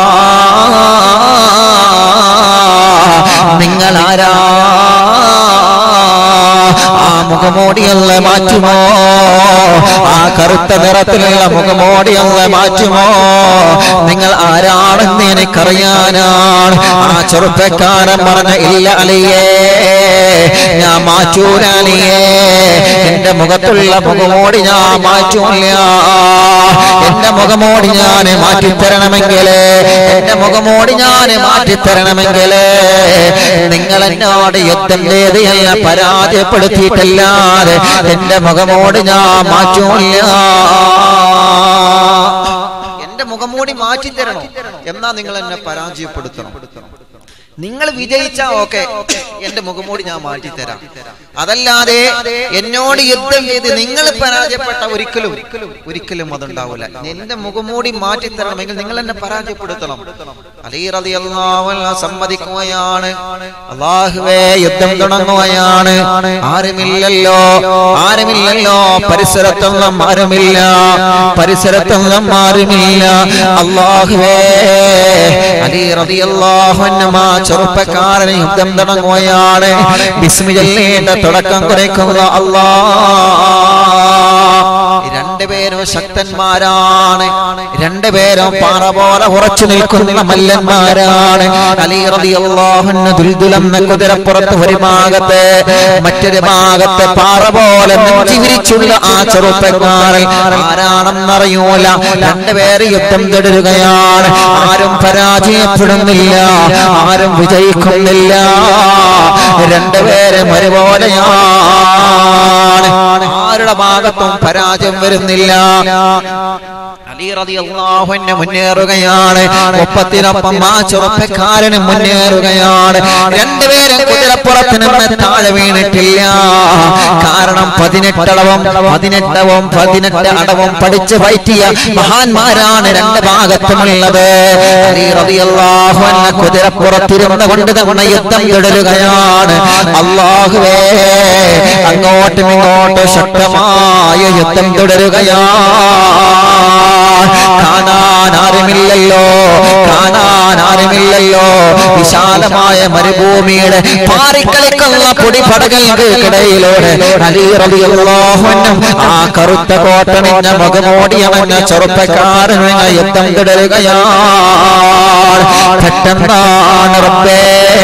നിങ്ങൾ ആരാ ആ മുഖമോടിയുള്ള മാറ്റുമോ ആ കറുത്ത നിറത്തിലുള്ള മുഖമോടിയുള്ള മാറ്റുമോ നിങ്ങൾ ആരാണെന്ന് എനിക്കറിയാനാണ് ആ ചെറുപ്പക്കാരൻ പറഞ്ഞ ഇല്ല അലിയേ ഞാൻ മാറ്റൂല അലിയേ എന്റെ മുഖത്തുള്ള മുഖമോടി ഞാൻ മാറ്റൂല എന്റെ മുഖമോടി ഞാൻ മാറ്റിത്തരണമെങ്കിൽ എന്റെ മുഖമോടി ഞാൻ മാറ്റിത്തരണമെങ്കിൽ നിങ്ങൾ എന്നോട് യുദ്ധം ചെയ്തല്ല പരാജയപ്പെടുത്തിയിട്ടല്ലാതെ എന്റെ മുഖമോട് ഞാൻ മാറ്റൂല്ല എന്റെ മുഖമൂടി മാറ്റി തരണം എന്നാ നിങ്ങൾ എന്നെ പരാജയപ്പെടുത്തണം നിങ്ങൾ വിജയിച്ചാ ഓക്കെ എന്റെ മുഖമൂടി ഞാൻ മാറ്റിത്തരാം അതല്ലാതെ എന്നോട് യുദ്ധം ചെയ്ത് നിങ്ങൾ പരാജയപ്പെട്ട ഒരിക്കലും ഒരിക്കലും അതുണ്ടാവില്ല എന്റെ മുഖമൂടി മാറ്റിത്തരണമെങ്കിൽ നിങ്ങൾ എന്നെ പരാജയപ്പെടുത്തണം അലി റളിയല്ലാഹു അൻഹു സമ്മതിക്കുകയാണ് അള്ളാഹുവേ യുദ്ധം തുടങ്ങുകയാണ് ആരുമില്ലല്ലോ ആരുമില്ലല്ലോ പരിസരത്തൊന്നും ആരുമില്ല പരിസരത്തൊന്നും ആരുമില്ല അള്ളാഹുവേ അലി റളിയല്ലാഹു അൻഹു ആ ചെറുപ്പക്കാരന് യുദ്ധം തുടങ്ങുകയാണ് ബിസ്മി ചൊല്ലേണ്ട തുടക്കം കുറിക്കുക അല്ലാ രണ്ടുപേരും ശക്തന്മാരാണ് രണ്ടുപേരും പാറ പോലെ ഉറച്ചു നിൽക്കുന്ന മല്ലന്മാരാണ് അലി റളിയല്ലാഹു അൻഹു ദുൽദുലെന്ന കുതിരപ്പുറത്ത് ഒരു ഭാഗത്ത് മറ്റൊരു ഭാഗത്ത് പാറ പോലെ നെഞ്ചി വിരിച്ചുള്ള ആ ചെറുപ്പക്കാരൻ ആരാണെന്നറിയൂല രണ്ടുപേര് യുദ്ധം തുടരുകയാണ് ആരും പരാജയപ്പെടുന്നില്ല ആരും വിജയിക്കുന്നില്ല രണ്ടുപേരും ഒരുപോലെയാണ് ആരുടെ ഭാഗത്തും പരാജയം വരുന്നില്ല അലി റളിയല്ലാഹു അൻഹു മുന്നേറുകയാണ് ഒപ്പത്തിനൊപ്പം ആ ചെറുപ്പക്കാരനും മുന്നേറുകയാണ് രണ്ടുപേരും കുതിരപ്പുറത്ത് നിന്ന് താഴെ വീണിട്ടില്ല കാരണം പതിനെട്ടടവും പതിനെട്ടവും പതിനെട്ട് അടവും പഠിച്ച് പറ്റിയ മഹാന്മാരാണ് രണ്ട് ഭാഗത്തുമുള്ളത് അലി റളിയല്ലാഹു അൻഹു കുതിരപ്പുറത്തിരുന്ന് കൊണ്ട് തന്നെ യുദ്ധം തുടരുകയാണ് അള്ളാഹുവേ അങ്ങോട്ടും ഇങ്ങോട്ടും ശക്തമായ യുദ്ധം തുടരുകയാണ് കാണാൻ ആരുമില്ലല്ലോ കാണാൻ ആരുമില്ലല്ലോ വിശാലമായ മരുഭൂമിയുടെ പാറിക്കളിക്കുന്ന പൊടിപടകൾക്കിടയിലൂടെ അലി റളിയല്ലാഹു അൻഹു ആ കറുത്ത കോട്ടണിഞ്ഞ മുഖമോടിയവഞ്ഞ ചെറുപ്പക്കാരൻ യുദ്ധം തുടരുകയാണ് പെട്ടെന്നാണ് റബ്ബേ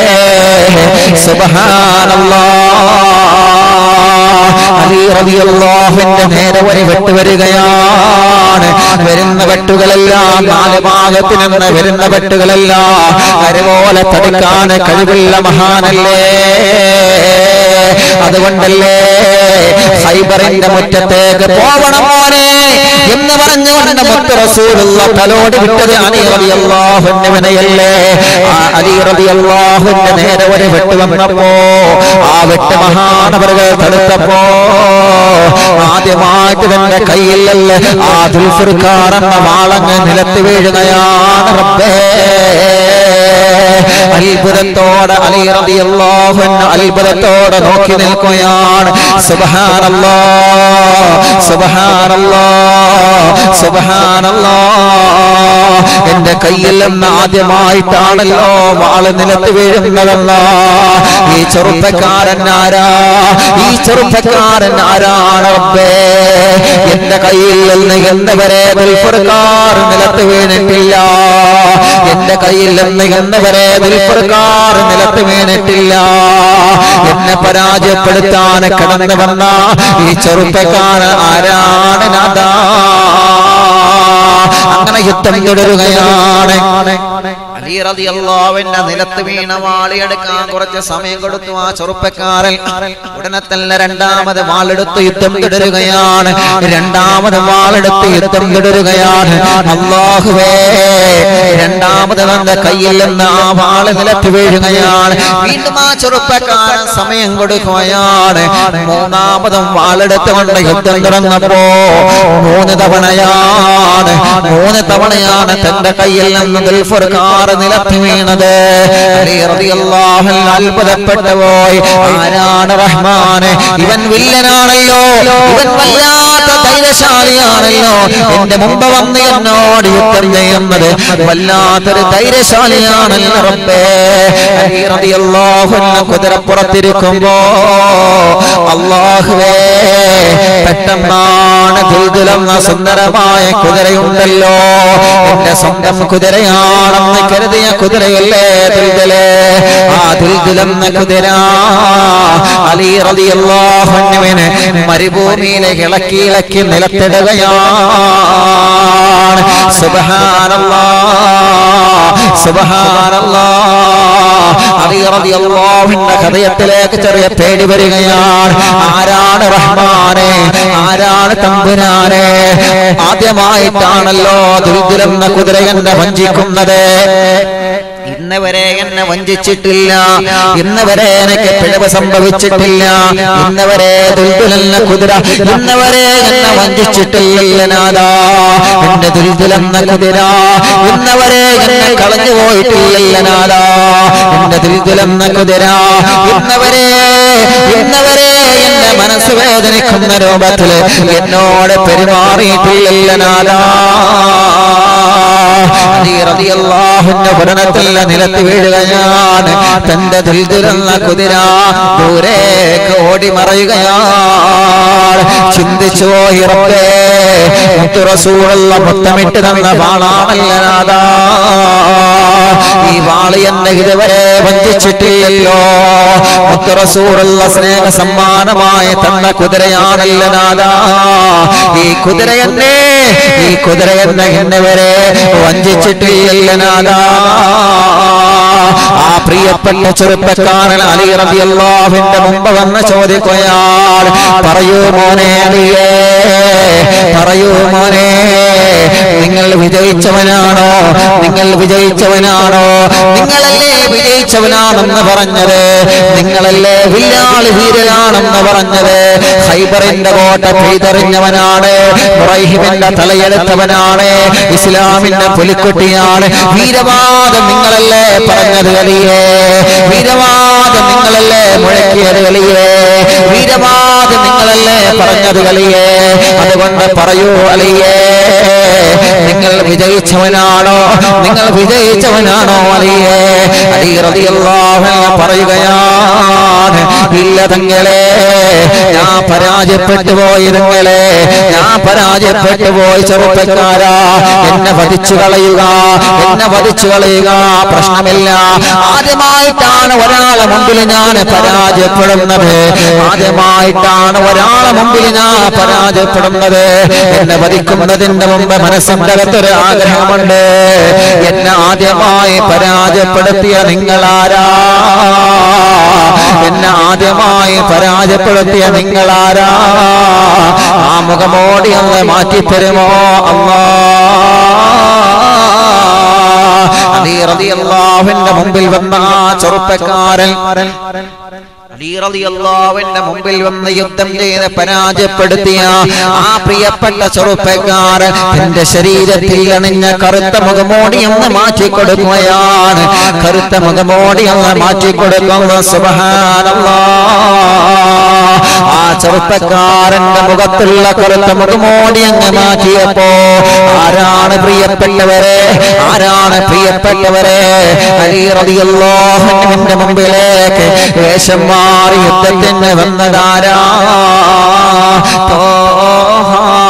സുബ്ഹാനല്ലാഹ് അലി റളിയല്ലാഹുവിന്റെ നേരെ ഒരു വെട്ട് വരികയാണ് വരുന്ന വെട്ടുകളെല്ലാം നാല് ഭാഗത്ത് നിന്ന് വരുന്ന വെട്ടുകളെല്ലാം കരുപോലെ തടുക്കാൻ കഴിവുള്ള മഹാനല്ലേ അതുകൊണ്ടല്ലേ ഹൈബറിന്റെ മുറ്റത്തേക്ക് പോവണം മോനെ എന്ന് പറഞ്ഞുകൊണ്ട് മുത്ത് റസൂലുള്ള തലോട് വിട്ടത് അലി റളിയല്ലാഹുവിനെയല്ലേ ആ അലി റളിയല്ലാഹുവിന്റെ നേരെ ഒരു വെട്ട് വന്നപ്പോ ആ വെട്ട് മഹാനവറുകൾ തടുത്തപ്പോ ആദ്യമായിട്ട് തന്റെ കയ്യിലല്ലേ ആ ദുൽഫുർഖാർ എന്ന വാളങ്ങ് നിലത്ത് വീഴുകയാണ് റബ്ബേ അത്ഭുതത്തോടെ അലി റളിയല്ലാഹു അൻഹു അത്ഭുതത്തോടെ നോക്കി നിൽക്കുകയാണ് സുബ്ഹാനല്ലാ സുബ്ഹാനല്ലാ സുബ്ഹാനല്ലാ എന്റെ കയ്യിൽ നിന്ന് ആദ്യമായിട്ടാണല്ലോ വാള് നിലത്ത് വീഴുന്നതല്ല ഈ ചെറുപ്പക്കാരൻ ആരാ ഈ ചെറുപ്പക്കാരൻ ആരാണ് റബ്ബേ എന്റെ കയ്യിൽ നിന്ന് എന്നവരെ വിൽപ്പുറക്കാർ നിലത്ത് വീണിട്ടില്ല എന്റെ കയ്യിൽ നിന്ന് എന്നവരെ വിൽപ്പുറക്കാർ നിലത്ത് വീണിട്ടില്ല എന്നെ പരാജയപ്പെടുത്താൻ കടന്നു വന്ന ഈ ചെറുപ്പക്കാരൻ ആരാണ് നാദാ അങ്ങനെ യുദ്ധം തുടരുകയാണ് അലി റളിയല്ലാഹുവിന്റെ നിലത്ത് വീണ വാളിയെടുക്കാൻ കുറച്ച് സമയം കൊടുത്തു ആ ചെറുപ്പക്കാരൻ ഉടനെ തന്നെ രണ്ടാമത് വാളെടുത്ത് യുദ്ധം തുടരുകയാണ് രണ്ടാമത് വാളെടുത്ത് യുദ്ധം തുടരുകയാണ് അള്ളാഹുവേ രണ്ടാമത് തന്റെ കയ്യിൽ നിന്ന് ആ വാള് നിലത്ത് വീഴുകയാണ് വീണ്ടും ആ ചെറുപ്പക്കാരൻ സമയം കൊടുക്കുകയാണ് മൂന്നാമതും വാളെടുത്തുകൊണ്ട് യുദ്ധം തുടർന്നപ്പോ മൂന്ന് തവണയാണ് മൂന്ന് തവണയാണ് തന്റെ കയ്യിൽ നിന്ന് ദുൽഫുർഖാർ നിലത്ത് വീണത് അലി റളിയല്ലാഹു അൻഹു അത്ഭുതപ്പെട്ടു പോയി ആരാണ് റഹ്മാന് ഇവൻ വില്ലനാണല്ലോ ഇവൻ വല്ലാത്ത ധൈര്യശാലിയാണല്ലോ എന്റെ മുമ്പ് വന്ന് എന്നോട് യുദ്ധം ചെയ്യുന്നത് വല്ലാത്തൊരു ധൈര്യശാലിയാണല്ലോ റബ്ബേ അലി റളിയല്ലാഹു അൻഹു കുതിരപ്പുറത്തിരിക്കുമ്പോ അല്ലാഹുവേ പെട്ടെന്നാണ് ദുൽദുലെന്ന സുന്ദരമായ കുതിരയുണ്ടല്ലോ എന്റെ സ്വന്തം കുതിരയാണെന്ന് കരുതിയ കുതിരയല്ലേ ദുൽദുലെ ആ ദുൽദുലെന്ന കുതിര അലി റളിയല്ലാഹു അൻഹുവിനെ മരുഭൂമിയിലെ ഇളക്കി ഇളക്കി നിലത്തിടുകയാണ് സുബ്ഹാനല്ലാഹ് സുബ്ഹാനല്ലാഹ് അലി റളിയല്ലാഹുവിന്റെ ഹൃദയത്തിലേക്ക് ചെറിയ പേടി വരികയാണ് ആരാണ് റഹ്മാനെ ആരാണ് തമ്പുരാനെ ആദ്യമായിട്ടാണല്ലോ ദുൽദുലെന്ന കുതിര എന്നെ വഞ്ചിക്കുന്നത് ഇന്ന് വരെ എന്നെ വഞ്ചിച്ചിട്ടില്ല ഇന്ന് വരെ എനിക്ക് പിഴവ് സംഭവിച്ചിട്ടില്ല ഇന്ന് വരെ ദുൽദുലെന്ന കുതിര ഇന്ന് വരെ എന്നെ വഞ്ചിച്ചിട്ടില്ല നാദാ എന്റെ ദുൽദുലെന്ന കുതിര ഇന്ന് വരെ എന്നെ കളഞ്ഞു പോയിട്ടില്ല നാദാ എന്റെ ദുൽദുലെന്ന കുതിര ഇന്ന് വരെ ഇന്ന് വരെ എന്റെ മനസ്സ് വേദനിക്കുന്ന രൂപത്തിൽ എന്നോട് പെരുമാറിയിട്ടില്ല നാദാ അലി റളിയല്ലാഹുവിന്റെ ഭരണത്തിൽ നിലത്ത് വീഴുകയാണ് തന്റെ ദുൽദുലെന്ന കുതിര ദൂരേക്ക് ഓടി മറയുകയാണ് ചിന്തിച്ചു പോയി റബ്ബേ മുത്തു റസൂലുള്ള മുത്തമിട്ട് തന്ന വാളാണല്ലനാദാ ഈ വാള് എന്നെ ഇതുവരെ വഞ്ചിച്ചിട്ടില്ലല്ലോ മുത്തു റസൂലുള്ള സ്നേഹ സമ്മാനമായി തന്ന കുതിരയാണല്ലനാദാ ഈ കുതിര എന്നെ ഈ കുതിര എന്നെ എന്നെ വരെ വഞ്ചിച്ചിട്ടില്ല നാദാ ആ പ്രിയപ്പെട്ട ചെറുപ്പക്കാരൻ അലി റളിയല്ലാഹുവിന്റെ മുമ്പ് വന്ന് ചോദിക്കുകയാണ് പറയൂ മോനെ അലിയേ പറയൂ മോനെ നിങ്ങൾ വിജയിച്ചവനാണോ നിങ്ങൾ വിജയിച്ചവനാണോ നിങ്ങളല്ലേ വിജയിച്ചവനാണെന്ന് പറഞ്ഞത് നിങ്ങളല്ലേ വില്ലാളി വീരനാണെന്ന് പറഞ്ഞത് ഹൈബറിന്റെ കോട്ട പെയ്തെറിഞ്ഞവനാണ് മുറൈഹിമിന്റെ തലയെടുത്തവനാണ് ഇസ്ലാമിന്റെ പുലിക്കുട്ടിയാണ് വീരവാദം നിങ്ങളല്ലേ പറഞ്ഞത് കളിയേ വീരവാദം നിങ്ങളല്ലേ മുഴക്കിയത് കളിയേ വീരവാദം നിങ്ങളല്ലേ പറഞ്ഞത് കളിയേ അതുകൊണ്ട് പറയൂ അലിയേ നിങ്ങൾ വിജയിച്ചവനാണോ നിങ്ങൾ വിജയിച്ചവനാണോ അലിയേ അലി റളിയല്ലാഹു അൻഹു പറയുകയാണ് ഇല്ല തങ്ങളെ ഞാൻ പരാജയപ്പെട്ടു പോയി തങ്ങളെ ഞാൻ പരാജയപ്പെട്ടു പോയി ചെറുപ്പക്കാരാ എന്നെ വധിച്ചു കളയുക എന്നെ വധിച്ചു കളയുക പ്രശ്നമില്ല ആദ്യമായിട്ടാണ് ഒരാളെ മുമ്പിൽ ഞാൻ പരാജയപ്പെടുന്നത് ആദ്യമായിട്ടാണ് ഒരാളെ മുമ്പിൽ ഞാൻ പരാജയപ്പെടുന്നത് എന്നെ വധിക്കുന്നതിന്റെ മുമ്പ് മനസ്സിന്റെ അകത്തൊരു ആഗ്രഹമുണ്ട് എന്നെ ആദ്യമായി പരാജയപ്പെടുത്തിയ നിങ്ങളാരാ എന്നെ ആദ്യമായി പരാജയപ്പെടുത്തിയ നിങ്ങളാരാ ആ മുഖമോടി ഒന്ന് മാറ്റിത്തരുമോ അള്ളാ അലി റളിയല്ലാഹുവിന്റെ മുമ്പിൽ വന്ന ആ ചെറുപ്പക്കാരൻ അലി റളിയല്ലാഹുവിന്റെ മുമ്പിൽ വന്ന് യുദ്ധം ചെയ്ത് പരാജയപ്പെടുത്തിയ ആ പ്രിയപ്പെട്ട ചെറുപ്പക്കാരൻ തന്റെ ശരീരത്തിൽ അണിഞ്ഞ കറുത്ത മുഖമോടി ഒന്ന് മാറ്റി കൊടുക്കുകയാണ് കറുത്ത മുഖമോടി ഒന്ന് മാറ്റി കൊടുക്കുന്ന സുബ്ഹാനല്ലാ ആ ചെറുപ്പക്കാരന്റെ മുഖത്തുള്ള കറുത്ത മുഖമോടി അങ്ങ് മാറ്റിയപ്പോ ആരാണ് പ്രിയപ്പെട്ടവരെ ആരാണ് പ്രിയപ്പെട്ടവരെ അലി റളിയല്ലാഹുവിന്റെ മുമ്പിലേക്ക് വേഷം മാറി യുദ്ധത്തിന് വന്നതാരാ തോഹ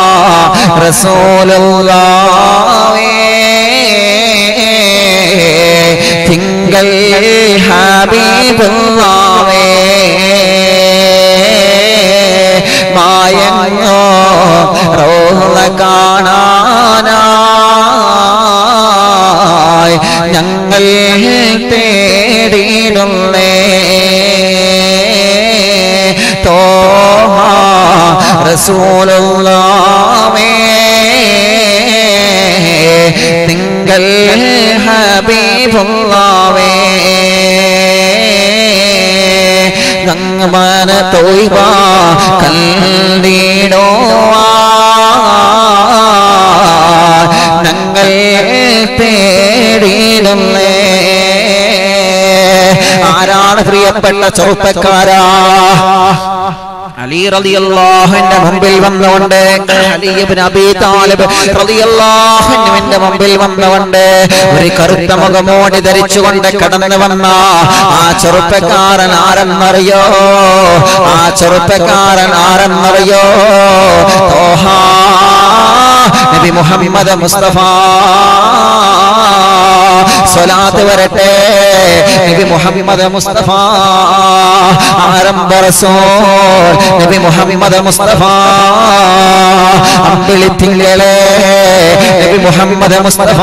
റസൂലുള്ളാഹേ തിങ്കൾ ഹബീബുള്ളാഹേ മായങ്ങോ റോഹ കാണാനായി ഞങ്ങൾ തേടിയിടുന്നേ തോഹ റസൂലുള്ളാഹേ തിങ്കൾ ഹബീബുള്ളാഹേ ഗംഗമന തോയ്വ കല്ലിടോ ഞങ്ങൾ തേടിയിടുന്നേ ആരാണ് പ്രിയപ്പെട്ട ചെറുപ്പക്കാരാ അലി റളിയല്ലാഹുവിന്റെ മുമ്പിൽ വന്നുകൊണ്ട് അലി ഇബ്നു അബീ താലിബ് റളിയല്ലാഹുവിന്റെ മുമ്പിൽ വന്നുകൊണ്ട് ഒരു കറുത്ത മുഖമോടി ധരിച്ചുകൊണ്ട് കടന്നു വന്ന ആ ചെറുപ്പക്കാരൻ ആരെന്നറിയോ ആ ചെറുപ്പക്കാരൻ ആരെന്നറിയോ തോഹാ നബി മുഹമ്മദ് മുസ്തഫ സ്വലാത്ത് വരട്ടെ നബി മുഹമ്മദ് മുസ്തഫ ആരംഭ റസൂൽ നബി മുഹമ്മദ് മുസ്തഫ അമ്പിളി തിങ്കളെ നബി മുഹമ്മദ് മുസ്തഫ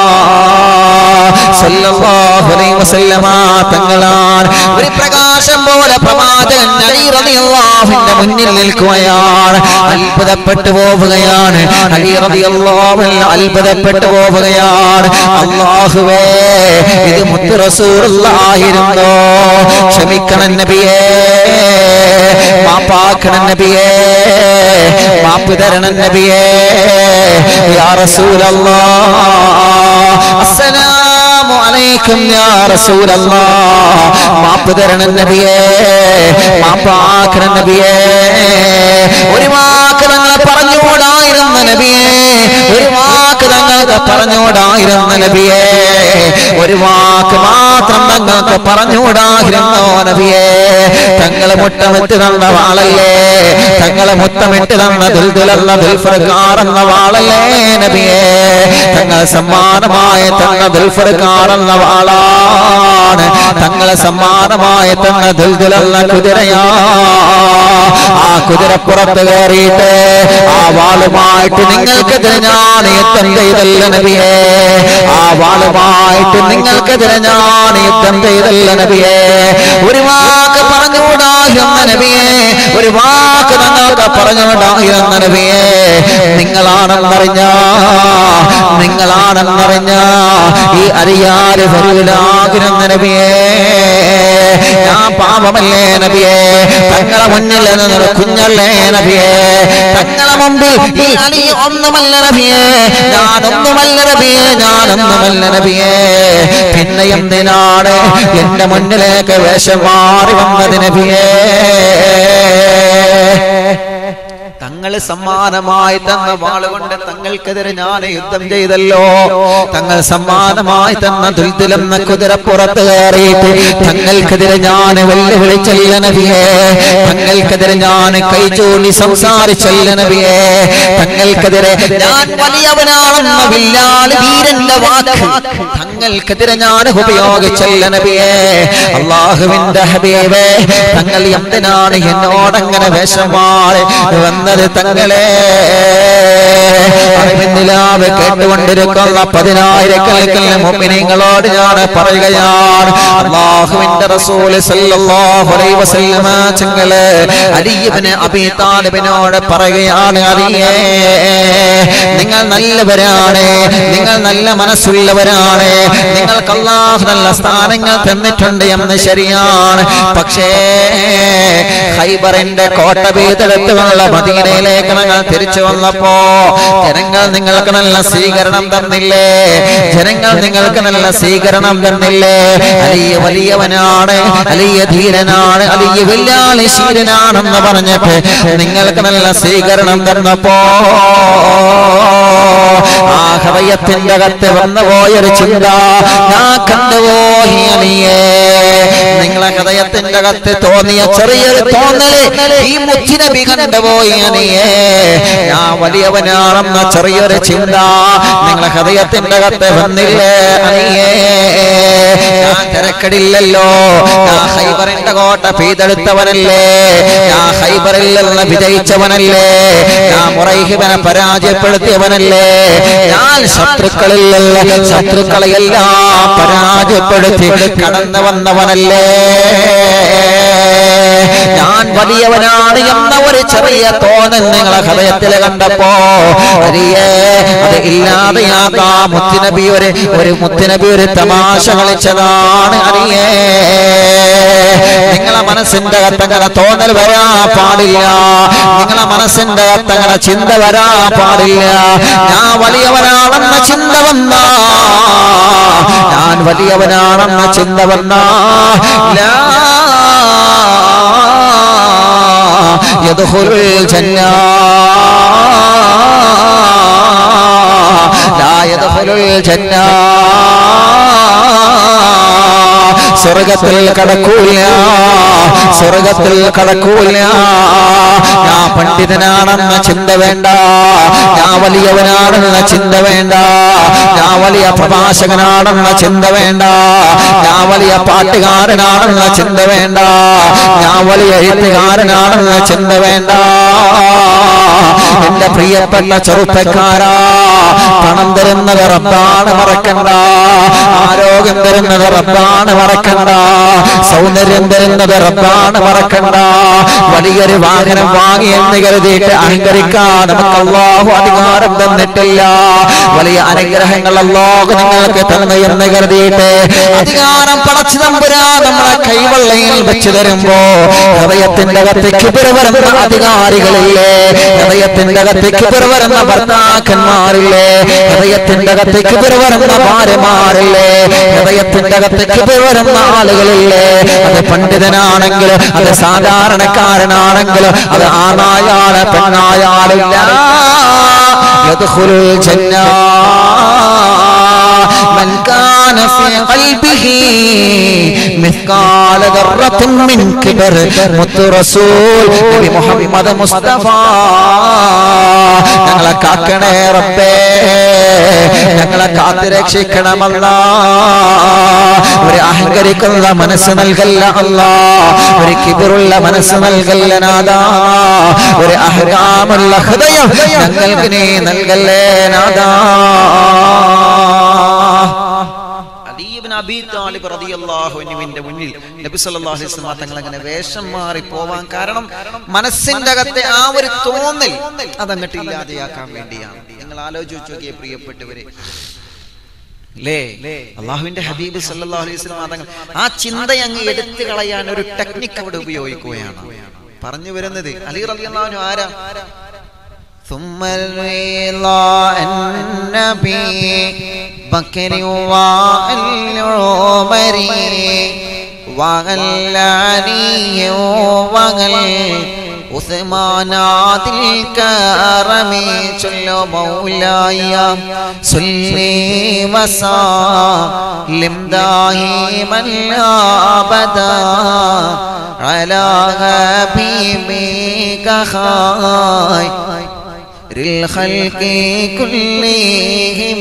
സല്ലല്ലാഹു അലൈഹി വസല്ലമ തങ്ങളാണ് ഒരു പ്രകാശം പോലെ പ്രവാചകൻ അലി റളിയല്ലാഹുവിന്റെ മുന്നിൽ നിൽക്കുകയാണ് അത്ഭുതപ്പെട്ടു പോവുകയാണ് അലി റളിയല്ലാഹു അൻഹു അത്ഭുതപ്പെട്ടു പോവുകയാണ് അല്ലാഹുവേ ഇത് മുത്ത് റസൂലുള്ളാഹിരുന്നോ ക്ഷമിക്കണം നബിയേ മാപ്പാക്കണം നബിയേ മാപ്പ് തരണം നബിയേ യാ റസൂലല്ലാഹ് അസ്സലാമു അലൈക്കും യാ റസൂലല്ലാഹ് മാപ്പ് തരണം നബിയേ മാപ്പാക്കണം നബിയേ ഒരു വാക്ക് തങ്ങളെ പറഞ്ഞുകൂടായിരുന്ന നബിയേ ഒരു വാക്ക് തങ്ങൾക്ക് പറഞ്ഞുകൂടായിരുന്ന നബിയേ ഒരു വാക്ക് മാത്രം തങ്ങൾക്ക് പറഞ്ഞുകൂടായിരുന്നോ നബിയേ തങ്ങളെ മുട്ടമിട്ട് തന്ന വാളല്ലേ തങ്ങളെ മുത്തമിട്ട് തന്ന ദുൽദുലല്ല ദുൽഫർക്കാറെന്ന വാളല്ലേ നബിയേ തങ്ങൾ സമ്മാനമായി തന്ന ദുൽഫർക്കാറെന്ന വാളാണ് തങ്ങളെ സമ്മാനമായി തന്ന ദുൽദുലല്ല കുതിരയാ ആ കുതിരപ്പുറത്ത് കയറിയിട്ട് ആ വാളുമായിട്ട് നിങ്ങൾക്കെതിരെ ഞാൻ യുദ്ധം ചെയ്തല്ല നബിയേ ആ വാളുമായിട്ട് നിങ്ങൾക്കെതിരെ ഞാൻ യുദ്ധം ചെയ്തല്ല നബിയേ ഒരു വാക്ക് പറഞ്ഞുകൂടായിരുന്ന നബിയേ ഒരു വാക്ക് നിങ്ങൾക്ക് പറഞ്ഞുകൂടായിരുന്ന നബിയേ നിങ്ങളാണെന്നറിഞ്ഞ നിങ്ങളാണെന്നറിഞ്ഞ ഈ അറിയാതെ വരൂലാകുന്ന നബിയേ ഞാൻ പാപമല്ലേ നബിയേ തങ്ങളെ മുന്നിൽ നിന്ന് കുഞ്ഞല്ലേ നബിയേ തങ്ങളെ മുമ്പിൽ ഈ അലി ഒന്നുമല്ല നബിയേ ഞാനൊന്നുമല്ല നബിയേ ഞാനൊന്നുമല്ല നബിയേ പിന്നെ എന്തിനാണ് എന്റെ മുന്നിലേക്ക് വേഷം മാറി വന്നത് നബിയേ തങ്ങൾ സമ്മാനമായി തന്ന വാളുകൊണ്ട് തങ്ങൾക്കെതിരെ ഞാൻ യുദ്ധം ചെയ്തല്ലോ തങ്ങൾ സമ്മാനമായി തന്ന ദുൽദിലെന്ന കുതിരപ്പുറത്ത് കയറിയിട്ട് തങ്ങൾക്കെതിരെ ഞാൻ വെല്ലുവിളിച്ചല്ല നബിയേ തങ്ങൾക്കെതിരെ ഞാൻ കൈചൂണ്ടി സംസാരിച്ചല്ല നബിയേ തങ്ങൾക്കെതിരെ ഞാൻ വലിയവനാണെന്ന വില്ലാളി വീരന്റെ വാക്ക് തങ്ങൾക്കെതിരെ ഞാൻ ഉപയോഗിച്ചല്ല നബിയേ അള്ളാഹുവിന്റെ ഹബീബേ തങ്ങൾ എന്തിനാണ് എന്നോടങ്ങനെ വേഷമാറി വന്നത് തങ്ങളെ അറിവിന്ദിലാവ് കേട്ടുകൊണ്ടിരിക്കുന്ന പതിനായിരക്കണക്കിന് മുഅ്മിനീങ്ങളോട് ഞാൻ പറയുകയാണ് അല്ലാഹുവിന്റെ റസൂല് സല്ലല്ലാഹു അലൈഹി വസല്ലമ തങ്ങള് അലി ഇബ്നു അബീ താലിബിനോട് പറയുകയാണ് അലിയേ നിങ്ങൾ നല്ലവരാണ് നിങ്ങൾ നല്ല മനസ്സുള്ളവരാണ് നിങ്ങൾക്ക് അല്ലാഹു നല്ല സ്ഥാനങ്ങൾ തന്നിട്ടുണ്ട് എന്ന് ശരിയാണ് പക്ഷേ ഹൈബറിന്റെ കോട്ട വീതെടുത്തുള്ള മദീനയിലേക്ക് നിങ്ങൾ തിരിച്ചു വന്നപ്പോ ജനങ്ങൾ നിങ്ങൾക്ക് നല്ല സ്വീകരണം തന്നില്ലേ ജനങ്ങൾ നിങ്ങൾക്ക് നല്ല സ്വീകരണം തന്നില്ലേ അലിയ വലിയവനാണ് അലിയ ധീരനാണ് അലിയ വെല്ലാളി ശീലനാണെന്ന് പറഞ്ഞിട്ട് നിങ്ങൾക്ക് നല്ല സ്വീകരണം തന്നപ്പോ ആ ഹൃദയത്തിന്റെ അകത്ത് വന്നുപോയൊരു ചിന്ത ഞാൻ കണ്ടുപോയി അലിയേ നിങ്ങളെ ഹൃദയത്തിന്റെ അകത്ത് തോന്നിയ ചെറിയൊരു തോന്നല് ഈ മുച്ചിനബി കണ്ടുപോയി അനിയേ ഞാൻ വലിയവനാണെന്ന ചെറിയൊരു ചിന്ത നിങ്ങളെ ഹൃദയത്തിന്റെ അകത്ത് വന്നില്ലേ അനിയേ ഞാൻ തിരക്കടില്ലല്ലോ ഞാൻ ഹൈബറിന്റെ കോട്ട പെയ്തെടുത്തവനല്ലേ ഞാൻ ഹൈബറിൽ നിന്ന് വിജയിച്ചവനല്ലേ ഞാൻ മുറൈഹിബനെ പരാജയപ്പെടുത്തിയവനല്ലേ ഞാൻ ശത്രുക്കളിൽ നിന്ന് ശത്രുക്കളെയെല്ലാം പരാജയപ്പെടുത്തി കടന്നു വന്നവനല്ലേ ഞാൻ വലിയവനാണ് എന്ന ഒരു ചെറിയ തോന്നൽ നിങ്ങളെ ഹൃദയത്തിൽ കണ്ടപ്പോ അരിയേ അത് ഇല്ലാതെയാകാ മുത്തുനബി ഒരു ഒരു മുത്തുനബി ഒരു തമാശ കളിച്ചതാണ് അറിയേ നിങ്ങളെ മനസ്സിന്റെ അകത്തങ്ങനെ തോന്നൽ വരാ പാടില്ല നിങ്ങളെ മനസ്സിന്റെ അകത്തങ്ങനെ ചിന്ത വരാ പാടില്ല ഞാൻ വലിയവനാണെന്ന ചിന്ത വന്ന ഞാൻ വലിയവനാണെന്ന ചിന്ത വന്ന ലാ يدخل الجنة لا يدخل الجنة സ്വർഗത്തിൽ കടക്കൂല സ്വർഗത്തിൽ കടക്കൂല ഞാൻ പണ്ഡിതനാണെന്ന ചിന്ത വേണ്ട ഞാൻ വലിയവനാണെന്ന ചിന്ത വേണ്ട ഞാൻ വലിയ പ്രഭാഷകനാണെന്ന ചിന്ത വേണ്ട ഞാൻ വലിയ പാട്ടുകാരനാണെന്ന ചിന്ത വേണ്ട ഞാൻ വലിയ എഴുത്തുകാരനാണെന്ന ചിന്ത വേണ്ട എന്റെ പ്രിയപ്പെട്ട ചെറുപ്പക്കാരാ പണം തരുന്നത് റബ്ബാണ് മറക്കണ്ട ആരോഗ്യം തരുന്നത് റബ്ബാണ് മറക്കണ്ട സൗന്ദര്യം തരുന്നത് റബ്ബാണ് മറക്കണ്ട വലിയൊരു വാഹനം വാങ്ങി എന്ന് കരുതിയിട്ട് അഹങ്കരിക്കാൻ നമുക്ക് അള്ളാഹു അധികാരം തന്നിട്ടില്ല വലിയ അനുഗ്രഹങ്ങൾ അള്ളാഹു നിങ്ങൾക്ക് തന്നു എന്ന് കരുതിയിട്ട് അധികാരം പടച്ചു തമ്പുരാ നമ്മളെ കൈവെള്ളയിൽ വെച്ച് തരുമ്പോ ഹൃദയത്തിന്റെ അകത്തേക്ക് വരുന്ന അധികാരികളില്ലേ ഹൃദയത്തിന്റെ അകത്തേക്ക് വരുന്ന ഭർത്താക്കന്മാരില്ലേ ഹൃദയത്തിന്റെ അകത്തേക്ക് വരുന്ന ഭാര്യമാരില്ലേ ഹൃദയത്തിന്റെ അകത്തേക്ക് വരുന്ന ആളുകളില്ലേ അത് പണ്ഡിതനാണെങ്കിലും അത് സാധാരണക്കാരനാണെങ്കിലും അത് ആണായാണ് പെണ്ണായാലില്ല യദ്ഖുലുൽ ജന്നാ من كان في قلبه مثقال ذرة من كبر مت رسول നബി മുഹമ്മദ് മുസ്തഫ ഞങ്ങളെ കാക്കണേ റബ്ബേ ഞങ്ങളെ കാത്തു രക്ഷിക്കണമല്ല ഒരു അഹങ്കരിക്കുന്ന മനസ്സ് നൽകല്ല അല്ല ഒരു കിബിറുള്ള മനസ്സ് നൽകല്ല നാദാ ഒരു അഹങ്കാമുള്ള ഹൃദയം ഞങ്ങൾക്ക് നീ നൽകല്ലേ നാദാ റളിയല്ലാഹുവിന്റെ മുന്നിൽ നബി സല്ലല്ലാഹു അലൈഹി വസല്ലം തങ്ങൾ അങ്ങനെ വേഷം മാറി പോവാൻ കാരണം മനസ്സിന്റെ അകത്തെ ആ ഒരു തോന്നൽ അതങ്ങട്ട് ഇല്ലാതെയാക്കാൻ വേണ്ടിയാണ് നിങ്ങൾ ആലോചിച്ച് നോക്കിയേ പ്രിയപ്പെട്ടവരെ ലേ അള്ളാഹുവിന്റെ ഹബീബ് സല്ലല്ലാഹു അലൈഹി വസല്ലം തങ്ങൾ ആ ചിന്ത അങ്ങ് എടുത്തു കളയാൻ ഒരു ടെക്നിക്ക് അവിടെ ഉപയോഗിക്കുകയാണ് പറഞ്ഞു വരുന്നത് അലി റളിയല്ലാഹു ആരാ ثم الرضا النبي بكر والعمر وغلاني وغل عثمان عادل الكرم صل مولاي صل وسلم دائما ابدا على حبيبك خير الخلق كلهم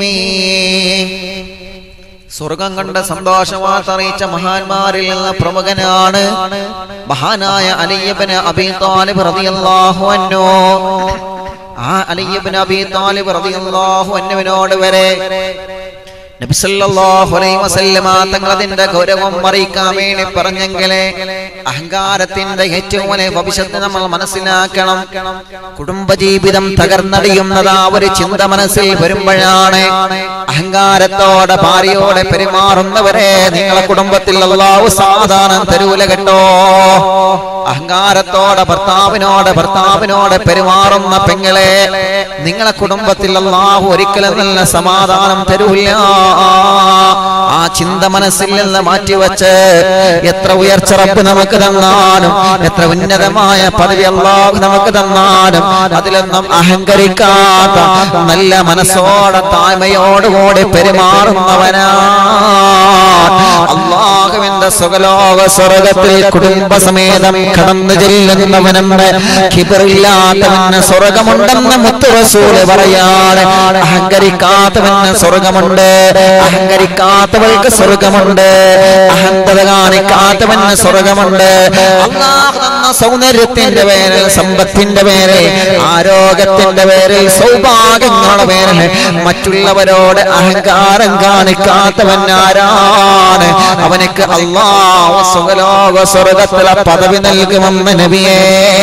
സ്വർഗം കണ്ട സന്തോഷവാർത്ത അറിയിച്ച മഹാന്മാരിൽ നിന്ന് പ്രമുഖനാണ് മഹാനായ അലിയബന് അബി താലിബ് റളിയല്ലാഹു അൻഹു ആ അലിയബിൻ അബി താലിബ് റളിയല്ലാഹു അൻഹുവിനോട് വരെ നബി സല്ലല്ലാഹു അലൈഹി വസല്ലമ തങ്ങൾ അതിന്റെ ഗൗരവം അറിയിക്കാൻ വേണ്ടി പറഞ്ഞെങ്കിലേ അഹങ്കാരത്തിന്റെ ഏറ്റവും വലിയ ഭവിഷ്യത്ത് നമ്മൾ മനസ്സിലാക്കണം കുടുംബജീവിതം തകർന്നടിയുന്നത് ആ ഒരു ചിന്ത മനസ്സിൽ വരുമ്പോഴാണ് അഹങ്കാരത്തോടെ ഭാര്യയോടെ പെരുമാറുന്നവരെ നിങ്ങളെ കുടുംബത്തിൽ അള്ളാഹു സാധാരണ തരൂല കേട്ടോ അഹങ്കാരത്തോടെ ഭർത്താവിനോട് ഭർത്താവിനോട് പെരുമാറുന്ന പെങ്ങളെ നിങ്ങളെ കുടുംബത്തിൽ അള്ളാഹു ഒരിക്കലും നല്ല സമാധാനം തരൂല്ല ആ ചിന്ത മനസ്സിൽ നിന്ന് മാറ്റിവെച്ച് എത്ര ഉയർച്ച റബ്ബ് നമുക്ക് തന്നാലും എത്ര ഉന്നതമായ പദവി അള്ളാഹു നമുക്ക് തന്നാലും അതിലൊന്നും അഹങ്കരിക്കാത്ത നല്ല മനസ്സോടെ താഴ്മയോടുകൂടി പെരുമാറുന്നവനാ അള്ളാഹുവിന്റെ സുഖലോക സ്വർഗത്തിൽ കുടുംബസമേതം കടന്നു ചെല്ലുന്നവനുണ്ട് ഖിബറില്ലാത്തവന് സ്വർഗമുണ്ടെന്ന് മുത്തുറസൂല് പറയാണ് അഹങ്കരിക്കാത്തവന് സ്വർഗമുണ്ട് അഹങ്കരിക്കാത്തവൾക്ക് സ്വർഗമുണ്ട് അഹന്തത കാണിക്കാത്തവന് സ്വർഗമുണ്ട് അള്ളാഹു തന്ന സൗന്ദര്യത്തിന്റെ പേരിൽ സമ്പത്തിന്റെ പേരിൽ ആരോഗ്യത്തിന്റെ പേരിൽ സൗഭാഗ്യങ്ങളുടെ പേരിൽ മറ്റുള്ളവരോട് അഹങ്കാരം കാണിക്കാത്തവൻ ആരാണ് അവനക്ക് അള്ളാഹു സുഖലോക സ്വർഗത്തിലെ പദവി നൽകുമെന്ന് നബിയേ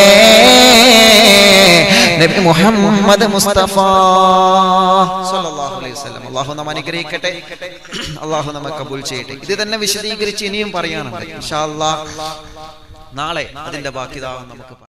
നബി മുഹമ്മദ് മുസ്തഫ സല്ലല്ലാഹു അലൈഹി വസല്ലം അള്ളാഹു നമ്മ അനുഗ്രഹിക്കട്ടെ അള്ളാഹു നമ്മെ കബൂൽ ചെയ്യട്ടെ ഇത് തന്നെ വിശദീകരിച്ച് ഇനിയും പറയാനുണ്ട് ഇൻഷാ അല്ലാഹ് നാളെ അതിന്റെ ബാക്കി നമുക്ക് പറയാം